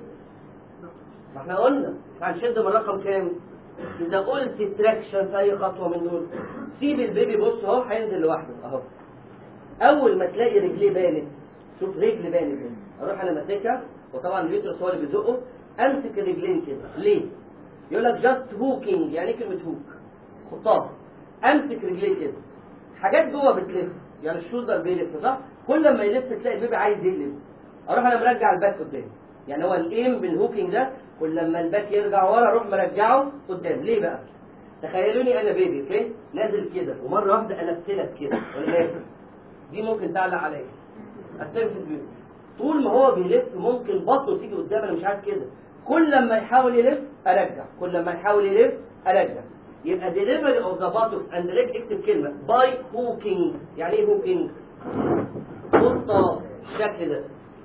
ما احنا قلنا هنشد من رقم كام اذا قلت تراكشن في اي خطوة من دول سيب البيبي بص اهو هينزل لوحده اهو اول ما تلاقي رجليه بانت شوف رجل بانت اروح انا ماسكها وطبعا اليوترس هو اللي بيزقه امسك الرجلين كده ليه يقول لك جاست هوكينج يعني ايه كلمه هوك خطاف امسك رجليه كده حاجات جوه بتلف يعني الشولدر بيلف صح كل ما يلف تلاقي البيبي عايز يقلب اروح انا مرجع الباك قدام يعني هو الايم بالهوكينج ده كل لما الباك يرجع ورا اروح مرجعه قدام ليه بقى تخيلوني انا بيبي اوكي نازل كده ومره واحده الفلت كده ولا دي ممكن تعلق عليا السيرفس بيبي طول ما هو بيلف ممكن بطنه تيجي قدام انا مش عارف كده كل لما يحاول يلف ارجع كل لما يحاول يلف ارجع يبقى delivery of the buttocks and leg اكتب كلمة by hooking يعني ايه hooking؟ خطة الشكل ده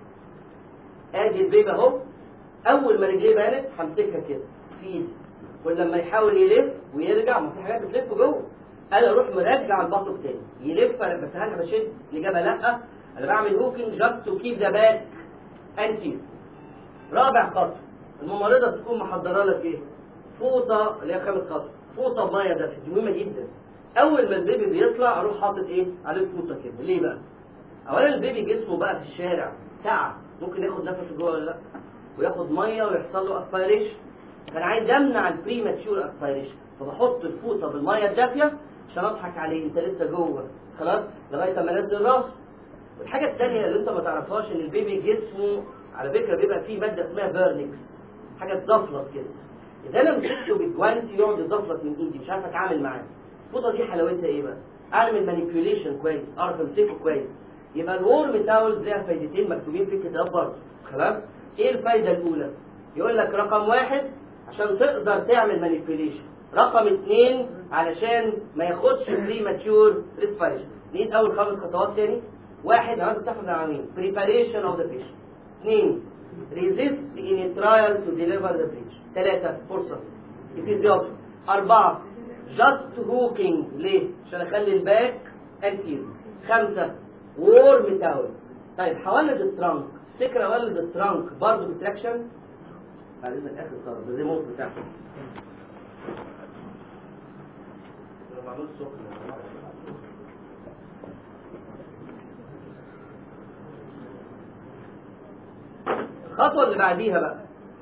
ادي البيبي اهو اول ما رجليه بانت همسكها كده في ايدي كل لما يحاول يلف ويرجع ما في حاجات بتلف جوه انا اروح مرجع البطن تاني يلف انا بس هل بشد الاجابه لا انا بعمل هوكينج جاست تو كيب ذا باك انتي رابع خطوه الممرضة تكون محضرة لك ايه؟ فوطة اللي هي خامس خطوة فوطة بمية دافية دي مهمة جدا أول ما البيبي بيطلع أروح حاطط ايه؟ عليه فوطة كده ليه بقى؟ أولا البيبي جسمه بقى في الشارع ساعة ممكن ياخد نفس جوه ولا لا؟ وياخد مية ويحصل له اسبيريشن فأنا عايز أمنع البريماتشور اسبيريشن فبحط الفوطة بالمية الدافية عشان أضحك عليه أنت لسه جوه خلاص لغاية ما أنزل راسه والحاجة الثانية اللي أنت ما تعرفهاش إن البيبي جسمه على فكرة بيبقى فيه مادة اسمها بيرنكس حاجه تزفلط كده اذا انا مسكته بالجوانتي يقعد يزفلط من ايدي مش عارف اتعامل معاه الفوطه دي حلاوتها ايه بقى اعمل مانيبيوليشن كويس اعرف امسكه كويس يبقى الورم تاولز ليها فايدتين مكتوبين في الكتاب برضه خلاص ايه الفايده الاولى يقول لك رقم واحد عشان تقدر تعمل مانيبيوليشن رقم اثنين علشان ما ياخدش بري ماتيور ريسبيريشن نيد اول خمس خطوات تاني واحد عايز تحفظ العناوين preparation of the patient اثنين resist in a trial to deliver the breech ثلاثة فرصة اثيوبيا أربعة just hooking ليه؟ عشان أخلي الباك anterior خمسة warm towels طيب هولد الترانك فكرة اولد الترانك برضه بتراكشن بعد اذنك اخر طرف الريموت بتاعه لو معمول سخن الخطوة اللي بعديها بقى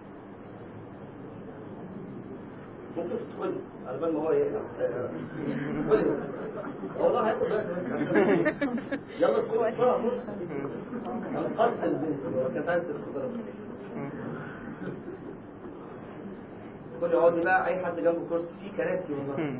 ممكن تدخل على بال ما هو يقلع ادخلي. والله هياخد بالك يلا ادخلي بسرعة القصد البنت وكفاءة الخضار كل يقعد بقى اي حد جنبه كرسي فيه كراسي والله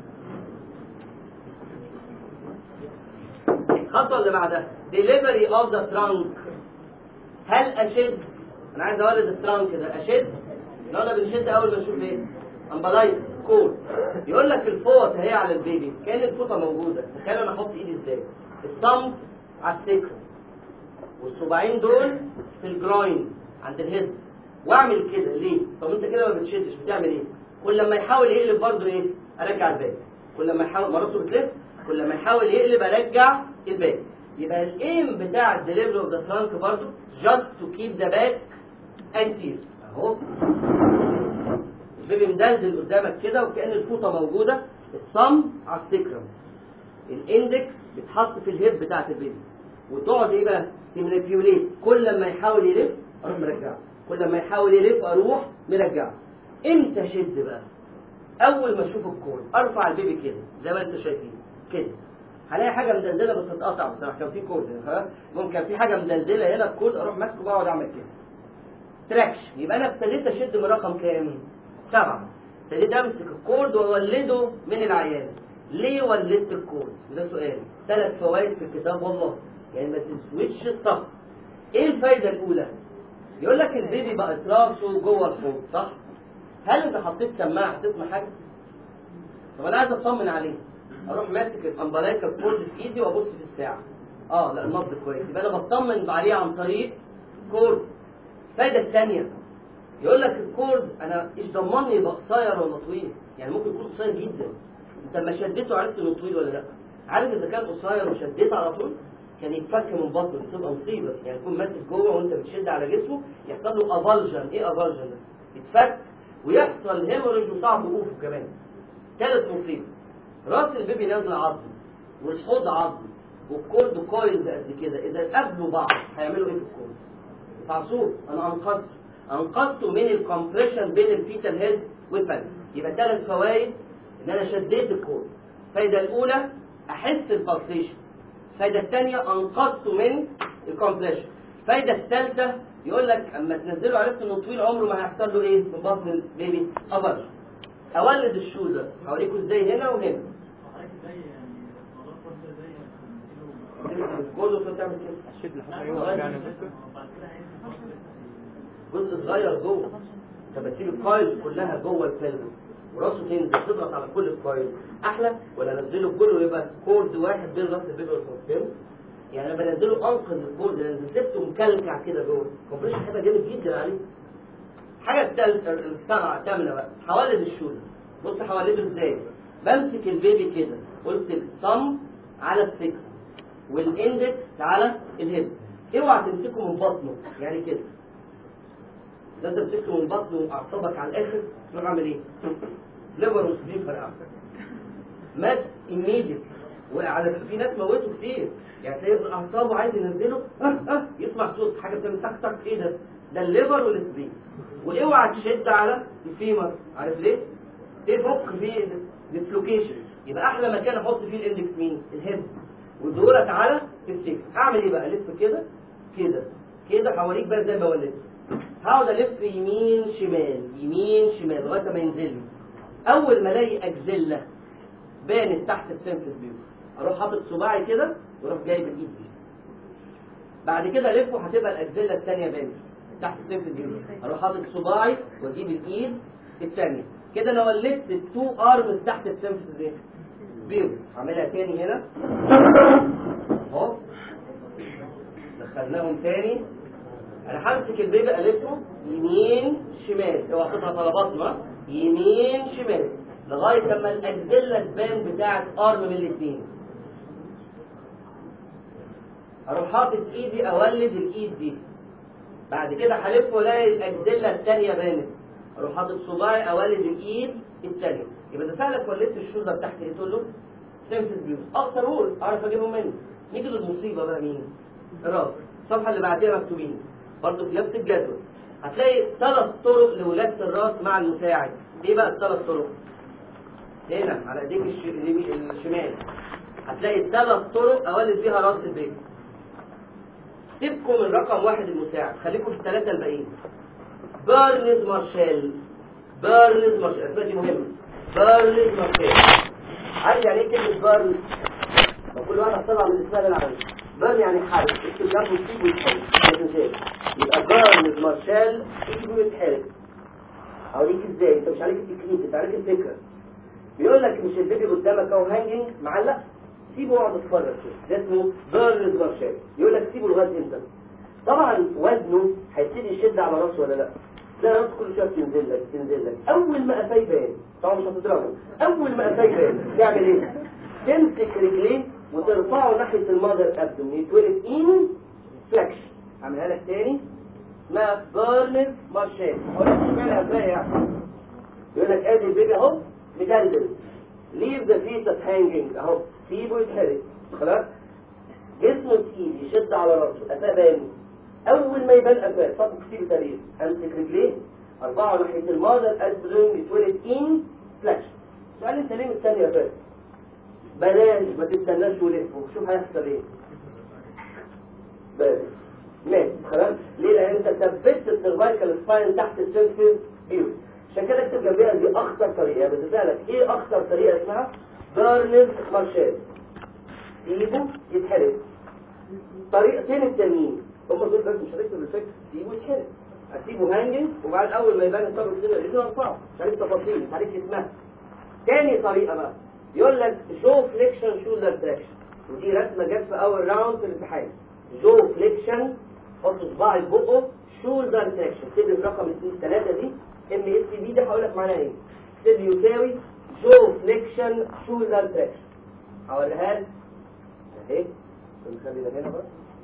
الخطوة اللي بعدها delivery of the trunk هل اشد انا عايز اولد الترانك ده اشد لو انا بنشد اول ما اشوف ايه امبلايز كول يقول لك الفوط هي على البيبي كان الفوطه موجوده تخيل انا احط ايدي ازاي الثumb على السكر والصباعين دول في الجراين عند الهيد واعمل كده ليه طب انت كده ما بتشدش بتعمل ايه كل لما يحاول يقلب برضه ايه ارجع الباك كل لما يحاول مرته بتلف كل لما يحاول يقلب ارجع الباك يبقى الايم بتاع الدليفري اوف ذا ترانك برضه جاست تو كيب ذا باك انتير اهو البيبي مدلدل قدامك كده وكأن الفوطة موجودة الصم على السكرم الاندكس بيتحط في الهيب بتاعت البيبي وتقعد ايه بقى تمانيبيوليت كل لما يحاول يلف اروح مرجعه كل لما يحاول يلف اروح مرجعه امتى شد بقى اول ما اشوف الكون ارفع البيبي كده زي ما انتوا شايفين كده هلاقي حاجه مدلدله بتتقطع بصراحه كان في كود ها ممكن في حاجه مدلدله هنا الكود اروح ماسكه بقعد اعمل كده تراكشن يبقى انا ابتديت اشد من رقم كام سبعة ابتديت امسك الكورد واولده من العيان ليه ولدت الكورد ده سؤال ثلاث فوائد في الكتاب والله يعني ما تسويتش الصف ايه الفايده الاولى يقول لك البيبي بقى راسه جوه الحوض صح هل انت حطيت سماعه تسمع حاجه طب انا عايز اطمن عليه اروح ماسك الامبلايكا الكورد في ايدي وابص في الساعه اه لا النبض كويس يبقى انا بطمن عليه عن طريق كورد الفايده الثانيه يقول لك الكورد انا ايش ضمني يبقى قصير ولا طويل يعني ممكن يكون قصير جدا انت لما شديته عرفت انه طويل ولا لا عارف اذا كان قصير وشديته على طول كان يتفك من بطنه تبقى مصيبه يعني يكون ماسك جوه وانت بتشد على جسمه يحصل له افالجن ايه افالجن ده يتفك ويحصل هيموريج وصعب وقوفه كمان ثالث مصيبه راس البيبي نازل عظم والحوض عظم والكورد كويلز قد كده اذا قابلوا بعض هيعملوا ايه في الكورد؟ يتعصوه انا انقذته انقذته من الكومبريشن بين الفيتال هيد والبالس يبقى ثلاث فوائد ان انا شديت الكورد الفايده الاولى احس البالسيشن الفايده الثانيه انقذته من الكومبريشن الفايده الثالثه يقول لك اما تنزله عرفت انه طويل عمره ما هيحصل له ايه في بطن البيبي افرج اولد الشوزر هوريكم ازاي هنا وهنا كله تعمل كده الشد لحد يوم يعني جزء صغير جوه انت بتسيب الكايل كلها جوه البلفس وراسه تنزل تضغط على كل الكايل احلى ولا انزله كله يبقى كورد واحد بين راس البيبي والفرتين يعني انا بنزله انقذ الكورد لان سبته مكلكع كده جوه كومبريشن هيبقى جامد جدا عليه الحاجه الثالثه السبعه الثامنه بقى حوالد الشوله بص حوالده ازاي بمسك البيبي كده قلت الثumb على السكر والاندكس على الهيد اوعى تمسكه من بطنه يعني كده ده انت مسكته من بطنه واعصابك على الاخر تروح عامل ايه؟ ليفر وسبين فرقع مات ايميديت وعلى فكره في ناس موتوا كتير يعني تلاقي اعصابه عايز ينزله اه اه يسمع صوت حاجه بتعمل تك تك ايه ده؟ ده الليفر والسبين واوعى تشد على الفيمر عارف ليه؟ تفك فيه ديسلوكيشن يبقى احلى مكان احط فيه الاندكس مين؟ الهيد ودورك على السكر اعمل ايه بقى؟ الف كده كده كده حواليك بقى زي ما ولدت هقعد الف يمين شمال يمين شمال لغايه ما ينزل لي اول ما الاقي اجزله بانت تحت السيمفيس بيوت اروح حاطط صباعي كده واروح جايب الايد دي بعد كده الفه هتبقى الاجزله الثانيه بانت تحت السيمفيس بيوت اروح حاطط صباعي واجيب الايد الثانيه كده انا ولدت التو ارمز تحت السيمفيس ايه بيوت هعملها تاني هنا اهو دخلناهم تاني انا همسك البيبي الفه يمين شمال اوعى تاخدها طلباتنا يمين شمال لغايه لما الاجزله تبان بتاعه ارم من الاثنين اروح حاطط ايدي اولد الايد دي بعد كده هلف والاقي الاجزله الثانيه بانت اروح حاطط صباعي اولد الايد الثانيه يبقى ده فعلا ولدت الشولدر تحت ايه تقول له سيمفيس بيوز اكتر رول اعرف اجيبهم منه نيجي للمصيبه بقى مين الراس الصفحه اللي بعديها مكتوبين برضه في نفس الجدول هتلاقي ثلاث طرق لولاده الراس مع المساعد ايه بقى الثلاث طرق هنا على ايديك الش- اليمين- الشمال هتلاقي ثلاث طرق اولد بيها راس البيبي سيبكم من رقم واحد المساعد خليكم في الثلاثه الباقيين بيرنز مارشال بيرنز مارشال الاسماء دي مهمه بيرنز مارشال عارف يعني ايه كلمه بيرنز وكل واحد طبعا من الاسماء اللي انا عارفها بيرن يعني حرق اكتب جنبه سيبه يتحرق ما تنساش يبقى بيرنز مارشال سيبه يتحرق اوريك ازاي انت مش عليك التكنيك انت عليك الفكره بيقول لك مش البيبي قدامك اهو هانجنج معلق سيبه اقعد اتفرج كده ده اسمه بيرنز مارشال يقول لك سيبه لغايه امتى طبعا وزنه هيبتدي يشد على راسه ولا لا تلاقي راسه كل شويه تنزل لك تنزل لك اول ما قفاه يبان طبعا مش هتضربه اول ما قفاه يبان تعمل ايه تمسك رجليه وترفعه ناحيه المادر ابدوم يتولد ان فلكشن اعملها لك تاني اسمها بيرنز مارشال هقول لك اشمعنى قفاه يعني يقول لك ادي البيبي اهو مدلدل ليف ذا فيتس هانجنج اهو سيبه يتحرك خلاص جسمه تقيل يشد على راسه قفاه باني اول ما يبان قفاه صفق كتير تاريخ امسك رجليه ارفعه ناحيه المادر ابدوم يتولد ان فلاش سؤال انت ليه مستني يا فارس بلاش ما تستناش ولفه شوف هيحصل ايه بس ماشي خلاص ليه لان انت ثبتت السيرفايكال سباين تحت السيرفيس فيوز عشان كده اكتب جنبيها دي اخطر طريقه بتسالك ايه اخطر طريقه اسمها بيرنز مارشال سيبه يتحرق طريقتين التانيين هم دول بس مش هتكتب الفكر سيبه يتحرق اسيبه هانجنج وبعد اول ما يبان الطرف كده الاثنين ارفعه مش عليك تفاصيل مش عليك اسمها تاني طريقه بقى يقول لك جو فليكشن شولدر تراكشن ودي رسمه جت في اول راوند في الامتحان جو فليكشن حط صباعي في بقه شولدر تراكشن اكتب لي في رقم 2 3 دي ام اس بي دي هقول لك معناها ايه اكتب لي يساوي جو فليكشن شولدر تراكشن هوريها لك اهي نخلي ده هنا بقى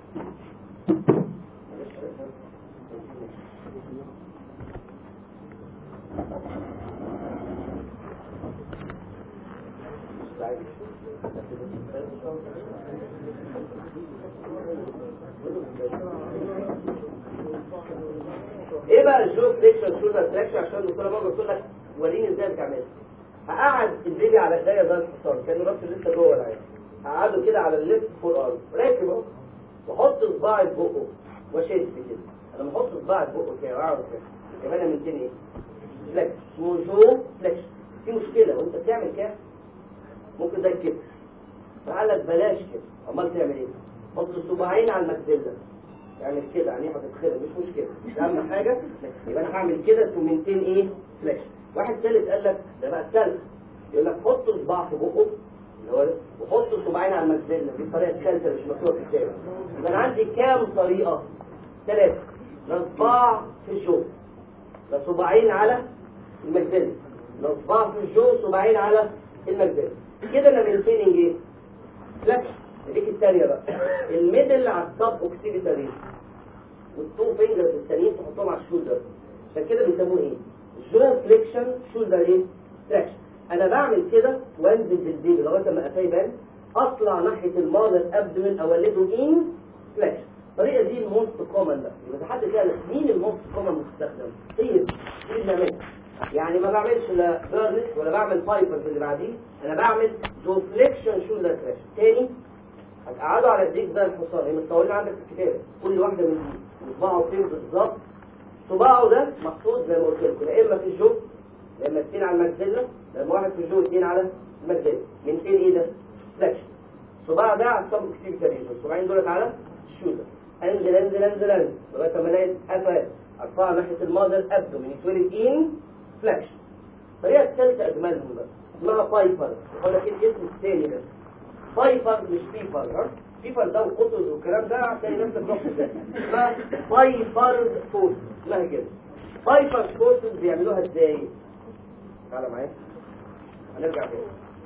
ايه بقى الجو فليكشن شولدر تراكشن عشان الدكتوره مره بتقول لك وريني ازاي بتعملها هقعد البيبي على ايديا زي الحصان كان راسه لسه جوه العين هقعده كده على الليفت فور ارم راكب اهو واحط صباعي في بقه واشد كده انا لما احط صباعي في بقه كده واقعد كده يبقى انا من تاني ايه فليكس اسمه جو فليكشن في مشكله وانت بتعمل كده ممكن ده كده فقال لك بلاش كده امال تعمل ايه حط الصباعين على المجزله اعمل كده عينيه هتتخرب مش مشكله مش اهم حاجه يبقى انا هعمل كده تومنتين ايه فلاش واحد ثالث قال لك ده بقى الثالث يقول لك حط صباع في بقه اللي هو ده، وحط صباعين على المجزله دي الطريقه الثالثه مش مكتوبه في الكتاب يبقى انا عندي كام طريقه ثلاثه لا صباع في الجو لا صباعين على المجزله لا صباع في الجو صباعين على المجزله كده انا مينتيننج ايه فلاش ديك الثانيه بقى الميدل على التوب اوكسيبيتال والتو فينجرز التانيين تحطهم على الشولدر عشان كده بيسموه ايه جو فليكشن شولدر ايه تراكشن انا بعمل كده وانزل بالبيبي لغايه ما قفاه يبان اطلع ناحيه المادر ابدمن اولده ان فليكشن الطريقه دي الموست كومن بقى يبقى حد سال مين الموست كومن مستخدم ايه دي اللي بنعملها يعني ما بعملش لا بيرنس ولا بعمل فايبرز اللي بعديه انا بعمل جو فليكشن شولدر تراكشن تاني هتقعدوا على ايديك زي الحصان هي مستولين عندك في الكتاب كل واحده من دي صباعه فين بالظبط صباعه ده محطوط زي ما قلت لكم يا اما في الجو يا اما اثنين على المجزله يا اما واحد في الجو اثنين على المجاني من ايه ايه ده فلاكشن صباع ده على الصبع كتير كاريزو الصباعين دولت على الشوزر انزل انزل انزل انزل لغايه ما الاقي قفل ارفعها ناحيه الماذر ابدومين يتولد ان فلاكشن الطريقه الثالثه اجملهم بقى اسمها بايبر هقول لك ايه الاسم الثاني ده بايبر مش بيبر ها بيبر ده وقطز والكلام ده هتلاقي نفسك رحت ازاي اسمها بايبر فورس اسمها كده بايبر فورسز بيعملوها ازاي تعالى معايا هنرجع تاني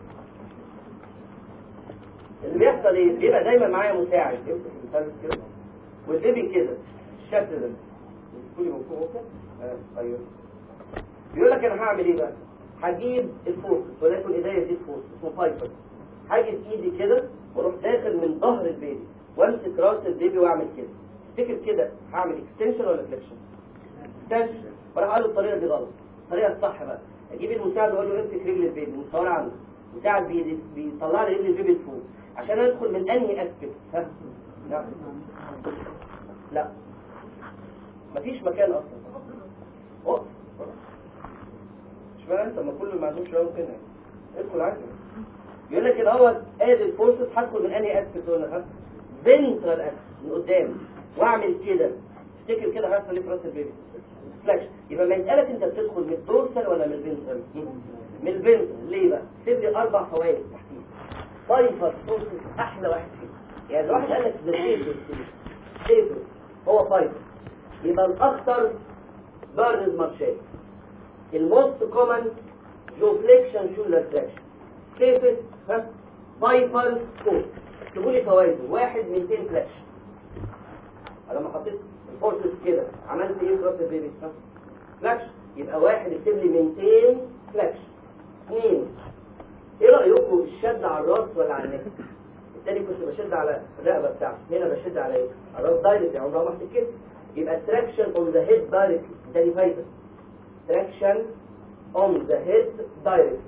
اللي بيحصل ايه بيبقى دايما معايا مساعد يمسك المثلث كده والبيبي كده الشكل ده كل من فوق كده آه، ايوه بيقول لك انا هعمل ايه بقى هجيب الفوسس ولكن ايديا دي الفوسس اسمه بايبر هاجي بايدي كده واروح داخل من ظهر البيبي وامسك راس البيبي واعمل كده تفتكر كده هعمل اكستنشن ولا فليكشن اكستنشن وراح اقول له الطريقه دي غلط الطريقه الصح بقى اجيب المساعد واقول له امسك رجل البيبي متصور عنده مساعد بي- بيطلع لي رجل البيبي لفوق عشان ادخل من انهي اسبكت ها لا لا مفيش مكان اصلا اقف اشمعنى انت ما كل ما عندوش راوند هنا ادخل عادي يقول لك الاول ادي الفورسز هدخل من انهي اسبكت ولا ها فنترال اسبكت من قدام واعمل كده افتكر كده هيحصل ايه في راس البيبي فلاكشن يبقى ما يسالك انت بتدخل من الدورسال ولا من الفنترال من الفنترال ليه بقى سيب لي اربع فوائد تحتيه فايفر فورسز احلى واحد فيهم يعني الواحد قال لك ده سيفر سيفر هو فايفر يبقى الاخطر بارنز مارشال الموست كومن جو فليكشن شولر فليكشن سيفس ها فايفر فورس اكتبوا لي فوائده واحد 200 فلاكشن انا لما حطيت الفورسز كده عملت ايه في راس البيبي ها فلاكشن يبقى واحد اكتب لي 200 فلاكشن اثنين ايه رايكم الشد على الراس ولا على النك التاني كنت بشد على الرقبه بتاعتي هنا بشد على ايه على الراس دايركت يعني عمرها ما هتتكسر يبقى traction on the head directly تاني فايده traction on the head directly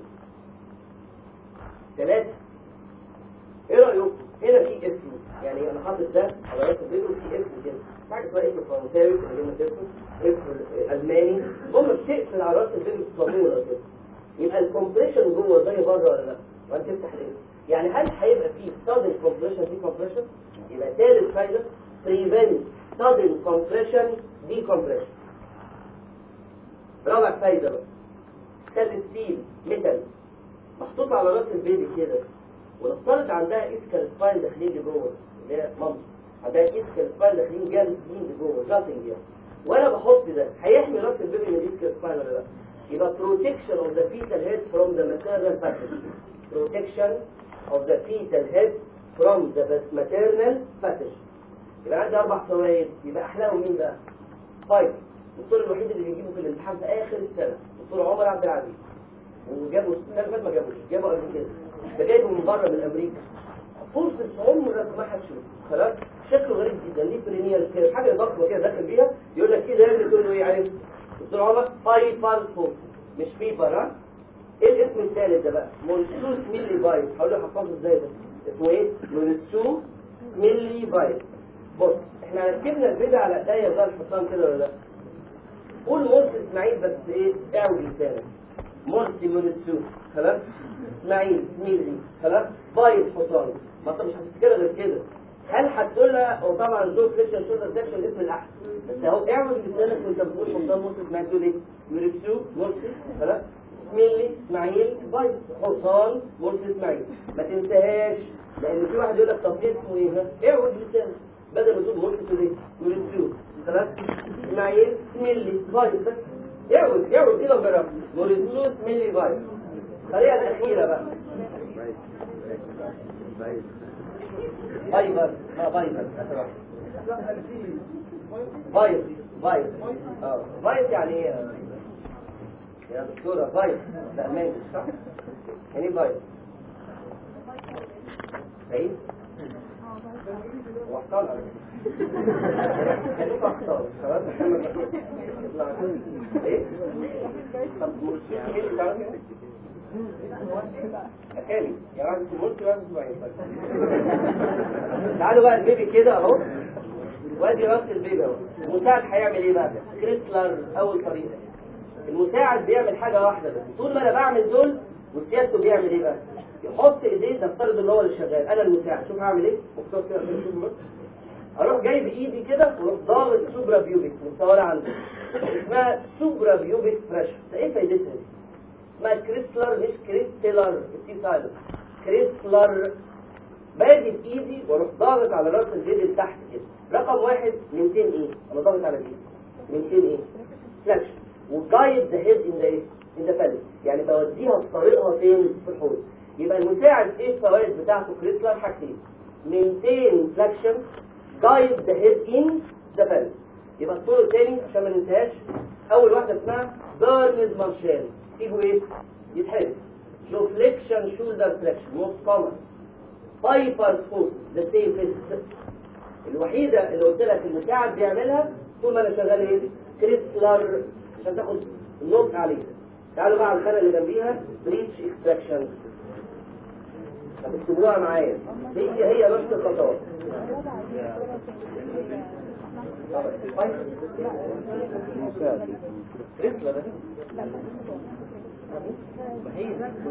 ثلاثة ايه رأيكم هنا في اسم يعني انا حاطط ده على راس الفيديو في اسم كده حاجة اسمها اسم فرنساوي كلمة اسم اسم الماني هم بتقفل على راس الفيديو تصميمه كده يبقى الكومبريشن جوه زي بره ولا لا وانت تفتح الاسم يعني هل هيبقى في sudden compression في compression يبقى ثالث فايدة prevent sudden compression decompression رابع فايدة بقى ستانلس ستيل ميتال محطوط على راس البيبي كده ونفترض عندها اسكال سباين داخلين لجوه اللي هي مامتي عندها اسكال سباين داخلين جامدين لجوه جاتنج يعني وانا بحط ده هيحمي راس البيبي من الاسكال سباين ولا لا يبقى protection of the fetal head from the maternal passage protection of the fetal head from the maternal passage يبقى عندي اربع فوائد يبقى احلاهم مين بقى فايف الدكتور الوحيد اللي بيجيبه في الامتحان في اخر السنه دكتور عمر عبد العزيز وجابوا السنه اللي فاتت ما جابوش جابوا قبل كده ده جايبه من بره من امريكا فرصه عمرك ما هتشوف خلاص شكله غريب جدا ليه برينيال كده حاجه ضخمه كده داخل بيها يقول لك كده لازم تقول له ايه عارف دكتور عمر فايفر فورس مش فيبر ها ايه الاسم الثالث ده بقى مونسوس ميلي بايت هقول له حفظه ازاي ده اسمه ايه مونسوس ميلي بايت بص احنا ركبنا البيضة على ايديا زي الحصان كده ولا لا قول مرسي اسماعيل بس ايه اعوج لسانك مرسي مونسوس خلاص اسماعيل ميلي خلاص بايت حصان ما انت مش هتفتكرها غير كده هل هتقول لها هو طبعا الدور فيشن شولدر سكشن الاسم الاحسن بس اهو اعوج لسانك وانت بتقول حصان مرسي اسماعيل تقول ايه ميرسو مرسي خلاص ميلي اسماعيل بايت حصان مرسي اسماعيل ما تنساهاش لان في واحد يقول لك طب ايه اسمه ايه ها اعوج لسانك بدل ما تقول مرسي تقول ايه ميرسو خلاص اسماعيل ميلي بايت بس اعوج اعوج كده وجرب ميرسو ميلي بايت الطريقه الاخيره بقى فايبر اه فايبر فايب فايب اه فايب يعني ايه يا دكتورة فايب ده الماني صح؟ يعني ايه فايب؟ بعيد؟ هو حصان على فكرة. خليكوا حصان خلاص محمد يطلع ايه؟ طب مرسيك ايه اللي تعرف أكالي يا واحد الملك واحد اسبوعين تعالوا بقى البيبي كده اهو وادي راس البيبي اهو المساعد هيعمل ايه بقى كريسلر اول طريقه المساعد بيعمل حاجه واحده بس طول ما انا بعمل دول وسيادته بيعمل ايه بقى يحط ايديه نفترض ان هو اللي شغال انا المساعد شوف هعمل ايه مختار كده عشان تشوفوا بس اروح جايب ايدي كده واروح ضاغط سوبرا بيوبيك مستوى عندي اسمها سوبرا بيوبيك بريشر ده ايه فايدتها دي اسمها كريستلر مش كريستلر التي سايلنت كريستلر باجي بايدي واروح ضاغط على راس الجلد تحت كده رقم واحد 200 ايه انا ضاغط على دي 200 ايه فلاكشن وجايد ذا هيد ان ذا ايه ان ذا فالي يعني بوديها في طريقها فين في الحوض يبقى المساعد ايه الفوائد بتاعته كريستلر حاجتين 200 فلاكشن جايد ذا هيد ان ذا فالي يبقى الصوره الثاني عشان ما ننساهاش اول واحده اسمها بيرنز مارشال تيجوا ايه يتحرك لو فليكشن شولدر فليكشن موست كومن بايبر فوت ذا سيفست الوحيدة اللي قلت لك المساعد بيعملها طول ما انا شغال ايه كريستلر عشان تاخد النوت عليه تعالوا بقى على الخانة اللي جنبيها بريتش اكستراكشن هتكتبوها معايا هي هي نفس الخطوات كريستلر ده ما هي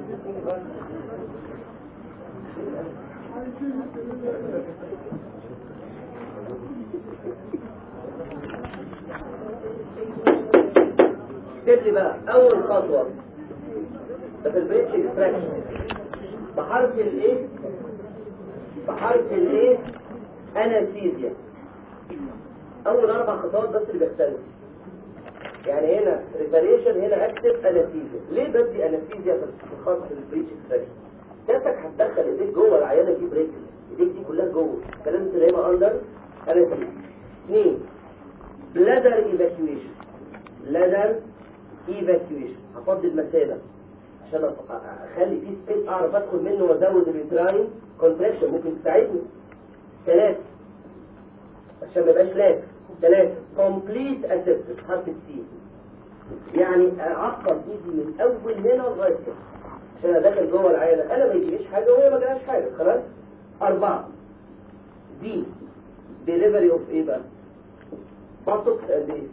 اكتب لي بقى اول خطوه ده في البريتش اكستراكشن بحرف الايه بحرف الايه انستيزيا اول اربع خطوات بس اللي بيختلف يعني هنا ريفاريشن هنا اكتب انستيزيا ليه بدي انستيزيا في الخاص في البريتش اكستراكشن سيادتك هتدخل ايديك جوه العياده دي بريك ايديك دي كلها جوه الكلام ده هنا اندر انستيزيا اثنين بلادر ايفاكيويشن بلادر ايفاكيويشن هفضي المسافه عشان أف- اخلي فيه سبيس اعرف ادخل منه وازود الانتراين كونتراكشن ممكن تساعدني ثلاثة عشان ما يبقاش لاك ثلاثة كومبليت اسيستنس حرف السي يعني اعقم ايدي من اول هنا لغايه كده عشان ادخل جوه العياده انا ما يجيليش حاجه وهي ما جالهاش حاجه خلاص اربعه دي ديليفري اوف ايه بقى بطق قد ايه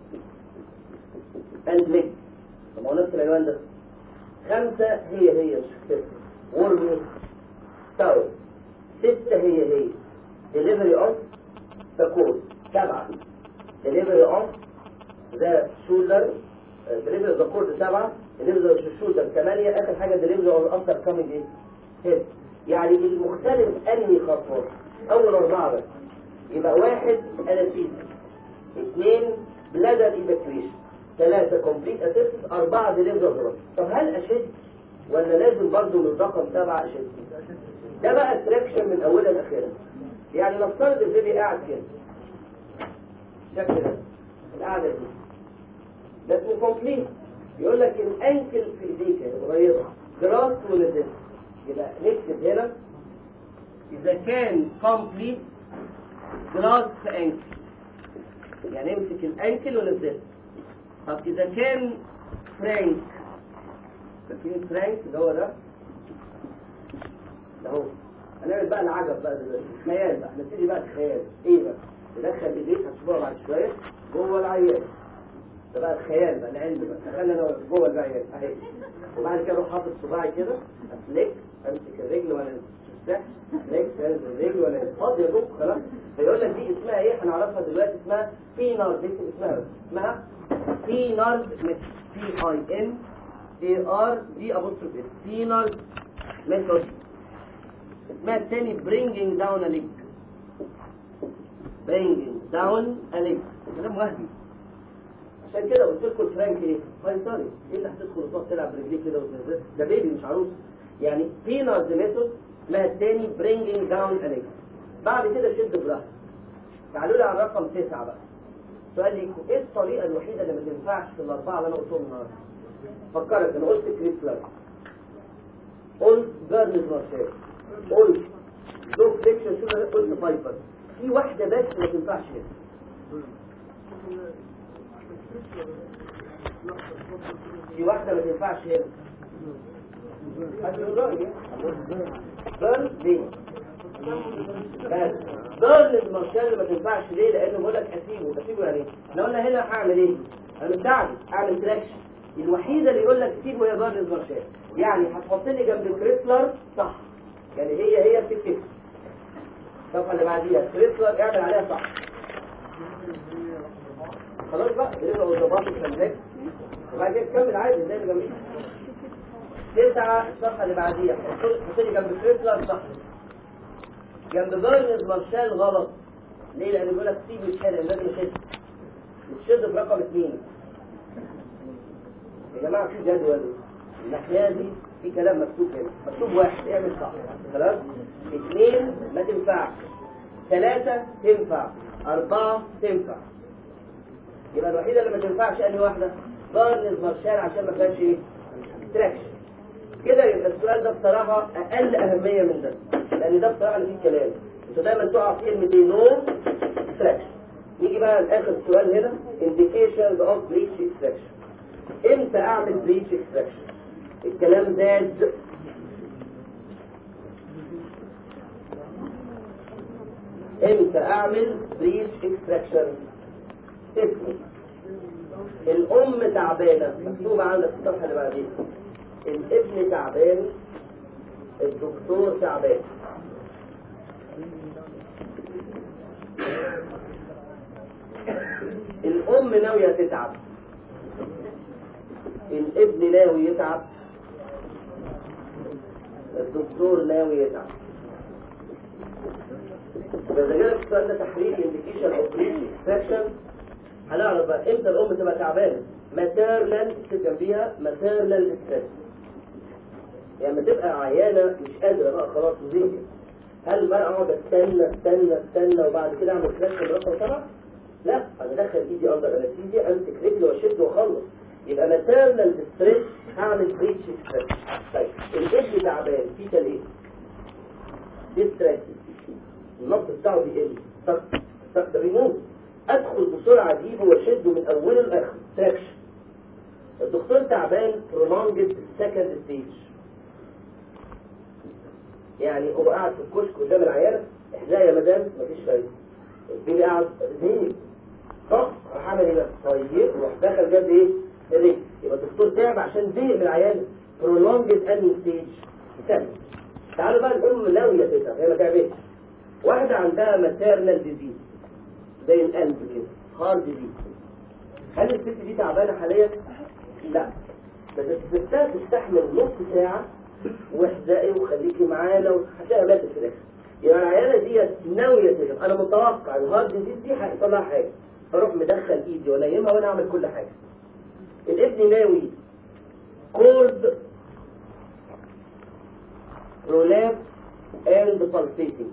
اند ليج طب ما هو نفس العنوان ده خمسة هي هي مش ستة ورمي تاور ستة هي هي ديليفري اوف ذا كود سبعة ديليفري اوف ذا شولدر ديليفري اوف ذا كود سبعة ديليفري اوف الشولدر ثمانية اخر حاجة ديليفري اوف الافتر كامينج ايه هيد يعني المختلف انهي خطوات اول اربعة بس يبقى واحد انستيزيا اثنين بلادر ايفاكويشن ثلاثة كومبليت اسيستنس أربعة ديليفري اوف طب هل اشد ولا لازم برضه من رقم سبعة اشد ده بقى تراكشن من اولها لاخرها يعني نفترض البيبي قاعد كده شكل ده القعدة دي ده اسمه كومبليت يقول لك الانكل في ايديك قريبة جراس ونزل يبقى نكتب هنا اذا كان كومبليت جراس في انكل يعني امسك الانكل ونزله طب اذا كان فرانك فاكرين فرانك اللي هو ده ده هو هنعمل بقى العجب بقى دلوقتي خيال بقى نبتدي بقى الخيال ايه بقى ندخل ايديك هتشوفوها بعد شويه جوه العيان ده بقى الخيال بقى العلم بقى تخيل انا جوه العيان اهي وبعد كده اروح حاطط صباعي كده افليكس امسك الرجل وانا تفتح افليكس انزل الرجل وانا فاضي يا دوب خلاص فيقول لك دي اسمها ايه هنعرفها دلوقتي اسمها فينار دي اسمها اسمها فينار ميثود بي اي ان اي ار دي ابوستروف اس فينار ميثود اسمها الثاني برينجينج داون ا ليج برينجينج داون ا ليج كلام وهمي عشان كده قلت لكم الفرانك ايه؟ فيصلي ايه اللي هتدخل وتقعد تلعب برجليك كده وتنزل ده بيبي مش عروس يعني فينارز ميثود اسمها الثاني برينجينج داون ا ليج بعد كده شد براحتك تعالوا لي على رقم تسعة بقى سؤال ليكم ايه الطريقة الوحيدة اللي ما تنفعش في الأربعة اللي أنا قلتهم النهاردة؟ فكرك أنا قلت كريسلر قلت جارنز مارشال قلت دو فليكشن شو قلت فايبر في واحدة بس ما تنفعش هنا في واحدة ما تنفعش هنا هتقول بيرن ليه؟ بس بيرن المارشال ما تنفعش ليه؟ لأنه بقول لك أسيبه أسيبه يعني إيه؟ احنا قلنا هنا هعمل إيه؟ أنا مساعده أعمل تراكشن الوحيدة اللي يقول لك سيبه هي بيرن المارشال يعني هتحط لي جنب كريسلر صح يعني هي هي بتتكتب الصفحه اللي بعديها كريسلر اعمل عليها صح خلاص بقى بنبقى وظباط التملاك وبعد كده تكمل عادي زي ما جنبيها تسعة الصفحة اللي بعديها حط لي جنب كريسلر صح جنب بارنز مارشال غلط ليه؟ لأنه بيقول لك سيب الشارع لازم يشد الشد في رقم اثنين يا جماعة في جدول الناحية دي في كلام مكتوب هنا مكتوب واحد اعمل صح خلاص اثنين ما تنفعش ثلاثة تنفع أربعة تنفع يبقى الوحيدة اللي ما تنفعش أنهي واحدة بارنز مارشال عشان ما فيهاش ايه تراكشن كده يبقى السؤال ده بصراحة أقل أهمية من ده لأن ده بصراحة اللي فيه كلام انتوا دايما تقع في كلمة ايه نو تراكشن نيجي بقى لآخر سؤال هنا indications of breach extraction امتى اعمل بريتش اكستراكشن الكلام زاد امتى اعمل بريتش اكستراكشن اسمي الام تعبانه مكتوبه عندك في الصفحه اللي بعديها الابن تعبان الدكتور تعبان الام ناويه تتعب الابن ناوي يتعب الدكتور ناوي يتعب إذا جالك السؤال ده تحرير انديكيشن او بريتش اكستراكشن هنعرف بقى امتى الام تبقى تعبانه ماتيرنال تكتب جنبيها ماتيرنال ستريس يعني لما تبقى عيانه مش قادره بقى خلاص وزهقت هل بقى اقعد استنى استنى استنى وبعد كده اعمل اكستراكشن رقم سبعه؟ لا انا ادخل ايدي اندر انستيزيا امسك رجلي واشد واخلص يبقى ماتيرنال ستريس هعمل بريتش ستريس طيب الابن تعبان في ايه ديستريس النبض بتاعه بيقل استخدم ريموت ادخل بسرعه اجيبه واشده من اوله لاخره تراكشن الدكتور تعبان برولونجد سكند ستيج يعني هو قاعد في الكشك قدام العياله احزاء يا مدام مفيش فايده البيبي قاعد زهق طب راح عمل ايه بقى؟ طيب روح دخل جاب ايه؟ الرجل يبقى الدكتور تعب عشان زهق من العيال prolonged اني ستيج ثاني تعالوا بقى الام ناويه تتعب هي ما تعبتش واحده عندها ماتيرنال ديزيز زي القلب كده هارد ديزيز هل الست دي تعبانه حاليا؟ لا بس الستات تستحمل نص ساعه واحزقي وخليكي معانا وهتلاقيها ماتت في الاخر يبقى العيانه دي ناويه تتعب انا متوقع الهارد ديزيز دي هيحصل لها حاجه فاروح مدخل ايدي وانيمها وانا اعمل كل حاجه الابن ناوي cold prolapse and pulsating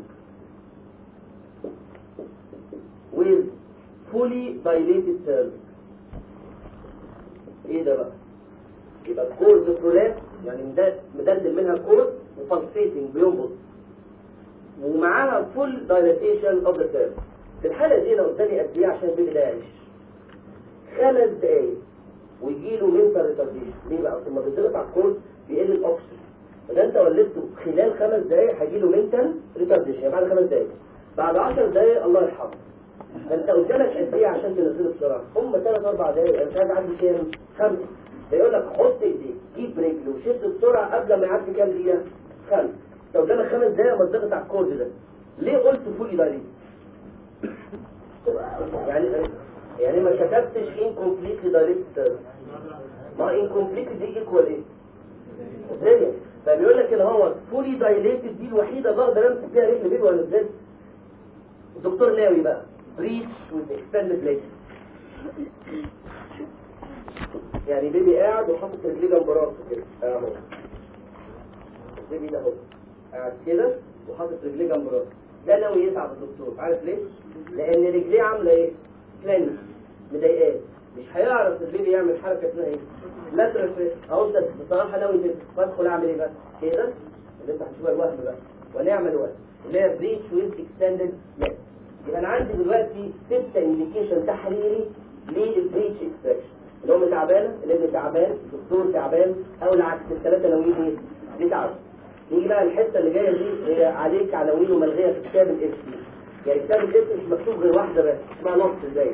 with fully dilated cervix ايه ده بقى يبقى cold prolapse يعني مدد- مدلل منها cold وpulsating بينبض ومعاها full dilatation of the cervix في الحالة دي انا قدامي قد ايه عشان البيبي ده يعيش خمس دقايق ويجي له منتال ريتارديشن ليه بقى؟ اصل لما بيتضغط على الكورس بيقل الاكسجين فده انت ولدته خلال خمس دقايق هيجي له منتال ريتارديشن يعني بعد خمس دقايق بعد 10 دقايق الله يرحمه فانت قدامك قد ايه عشان تنزله بسرعه؟ هم ثلاث اربع دقايق انا مش عارف اعدي كام؟ خمسه فيقول لك حط ايديك جيب رجل وشد بسرعه قبل ما يعدي كام دقيقه؟ خمسه انت قدامك خمس دقايق ما تضغط على الكورد ده ليه قلت فولي دايليت؟ يعني يعني ما كتبتش incompletely dilated ما incompletely دي equal ايه؟ بrilliant فبيقول لك اللي هو fully dilated دي الوحيدة اللي اقدر امسك فيها رجل بيبي ولا ازاي؟ الدكتور ناوي بقى breach with extended leg يعني بيبي قاعد وحاطط رجليه جنب راسه كده اهو البيبي ده اهو قاعد كده وحاطط رجليه جنب راسه ده ناوي يتعب الدكتور عارف ليه؟ لان رجليه عامله ايه؟ كلانش مضايقاه مش هيعرف البيبي يعمل حركه اسمها ايه؟ لاترال فيس اهو انت بصراحه ناوي كده بدخل اعمل ايه بقى؟ كده اللي انت هتشوفها الوهم بقى ونعمل وهم اللي هي بريتش ويز اكستندد ليج يبقى انا عندي دلوقتي ستة انديكيشن تحريري للبريتش اكستراكشن الام تعبانه الابن تعبان الدكتور تعبان او العكس الثلاثه ناويين ايه؟ بيتعبوا نيجي بقى الحته اللي جايه دي هي عليك عناوين وملغيه في كتاب الاسم يعني كتاب الاسم مش مكتوب غير واحده بس اسمها نص ازاي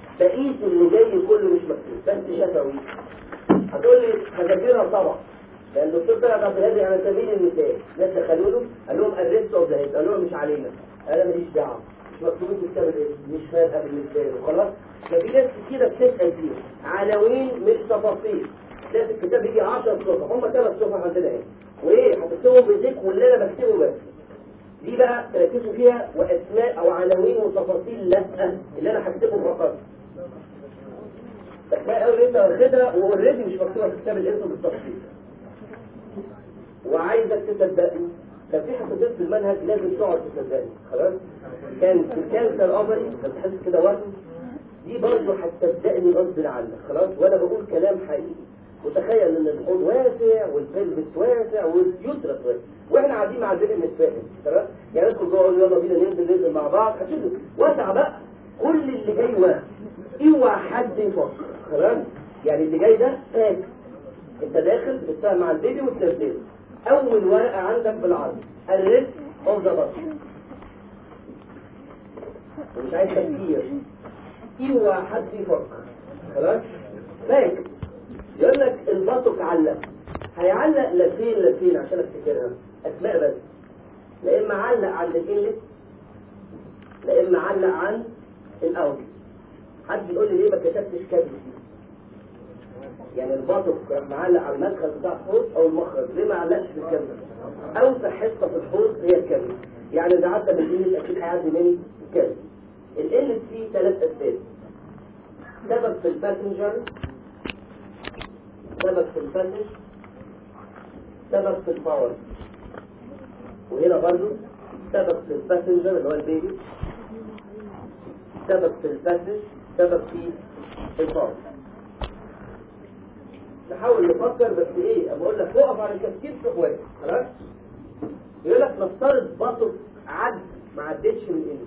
بقيه اللي جاي كله مش مكتوب بس شفوي هتقول لي هذاكرها طبعا لان الدكتور طلعت عبد الهادي على سبيل المثال ناس دخلوا له قال لهم الريست اوف ذا هيد قال لهم مش علينا انا ماليش دعوه مش مكتوبين في كتاب الاسم مش فارقه بالنسبه له خلاص ففي ناس كتيره بتسال فيه عناوين مش تفاصيل تلاقي في الكتاب يجي 10 صفح هم ثلاث صفح عندنا ايه وايه هتكتبوا بايديك واللي انا بكتبه بس دي بقى تركزوا فيها واسماء او عناوين وتفاصيل لا اللي انا هكتبه فقط اسماء قوي انت واخدها واوريدي مش مكتوبه في كتاب الاسم بالتفصيل وعايزك تصدقني كان في حساسات في المنهج لازم تقعد تصدقني خلاص كان في الكانسر اوفري انت بتحس كده وزن دي برضه هتصدقني غصب عنك خلاص وانا بقول كلام حقيقي وتخيل ان الحوض واسع والبلبس واسع واليوترس واسع واحنا قاعدين مع البيبي مش فاهم تمام يعني ندخل جوه نقول يلا بينا ننزل ننزل مع بعض هتشوفوا واسع بقى كل اللي جاي واسع اوعى حد يفكر خلاص يعني اللي جاي ده فاكر انت داخل بتشتغل مع البيبي وتنزله اول ورقه عندك بالعرض الريسك اوف ذا بطن ومش عايز تفكير اوعى حد يفكر خلاص فاكر يقول لك البطق علق هيعلق لفين لفين عشان افتكرها اسماء بس لا اما علق عند الانلت لا اما علق عن الاوت حد يقول لي ليه ما كتبتش كابل يعني البطق معلق على المدخل بتاع الحوض او المخرج ليه ما علقش في الكابل اوسع حصه في الحوض هي الكابل يعني اذا عدى بالانلت اكيد هيعدي من الكابل الانلت فيه ثلاث اسباب سبب في الباسنجر سبب في الفنش سبب في الباور وهنا برضو سبب في الباسنجر اللي هو البيبي سبب في الفنش سبب في الباور نحاول نفكر بس ايه بقول لك وقف على التفكير في واحد خلاص يقول لك نفترض بطل عد ما عدتش من ايه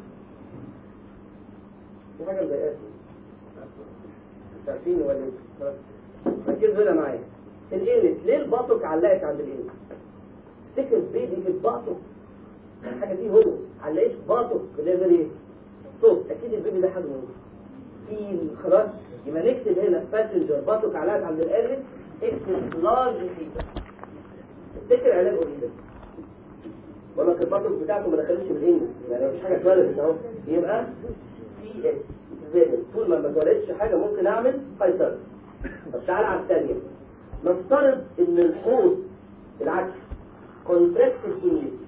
دي حاجه مضايقاك مش عارفين ولا ايه خلاص. ركزوا هنا معايا الانس ليه البطق علقت عند الانس تفتكر بيبي في البطق الحاجه دي هو علقش بطق ليفل ايه صوت اكيد البيبي ده حاجه مهمه في خلاص يبقى نكتب هنا باسنجر بطق علقت عند الانس اكتب لارج فيتا تفتكر علاج ايه ده ولا البطق بتاعته ما دخلتش بالانس يعني مفيش حاجه اتولدت اهو يبقى سي اس زائد طول ما ما اتولدش حاجه ممكن اعمل قيصري طب تعالى على الثانية نفترض ان الحوض العكس كونتراكتد انجلس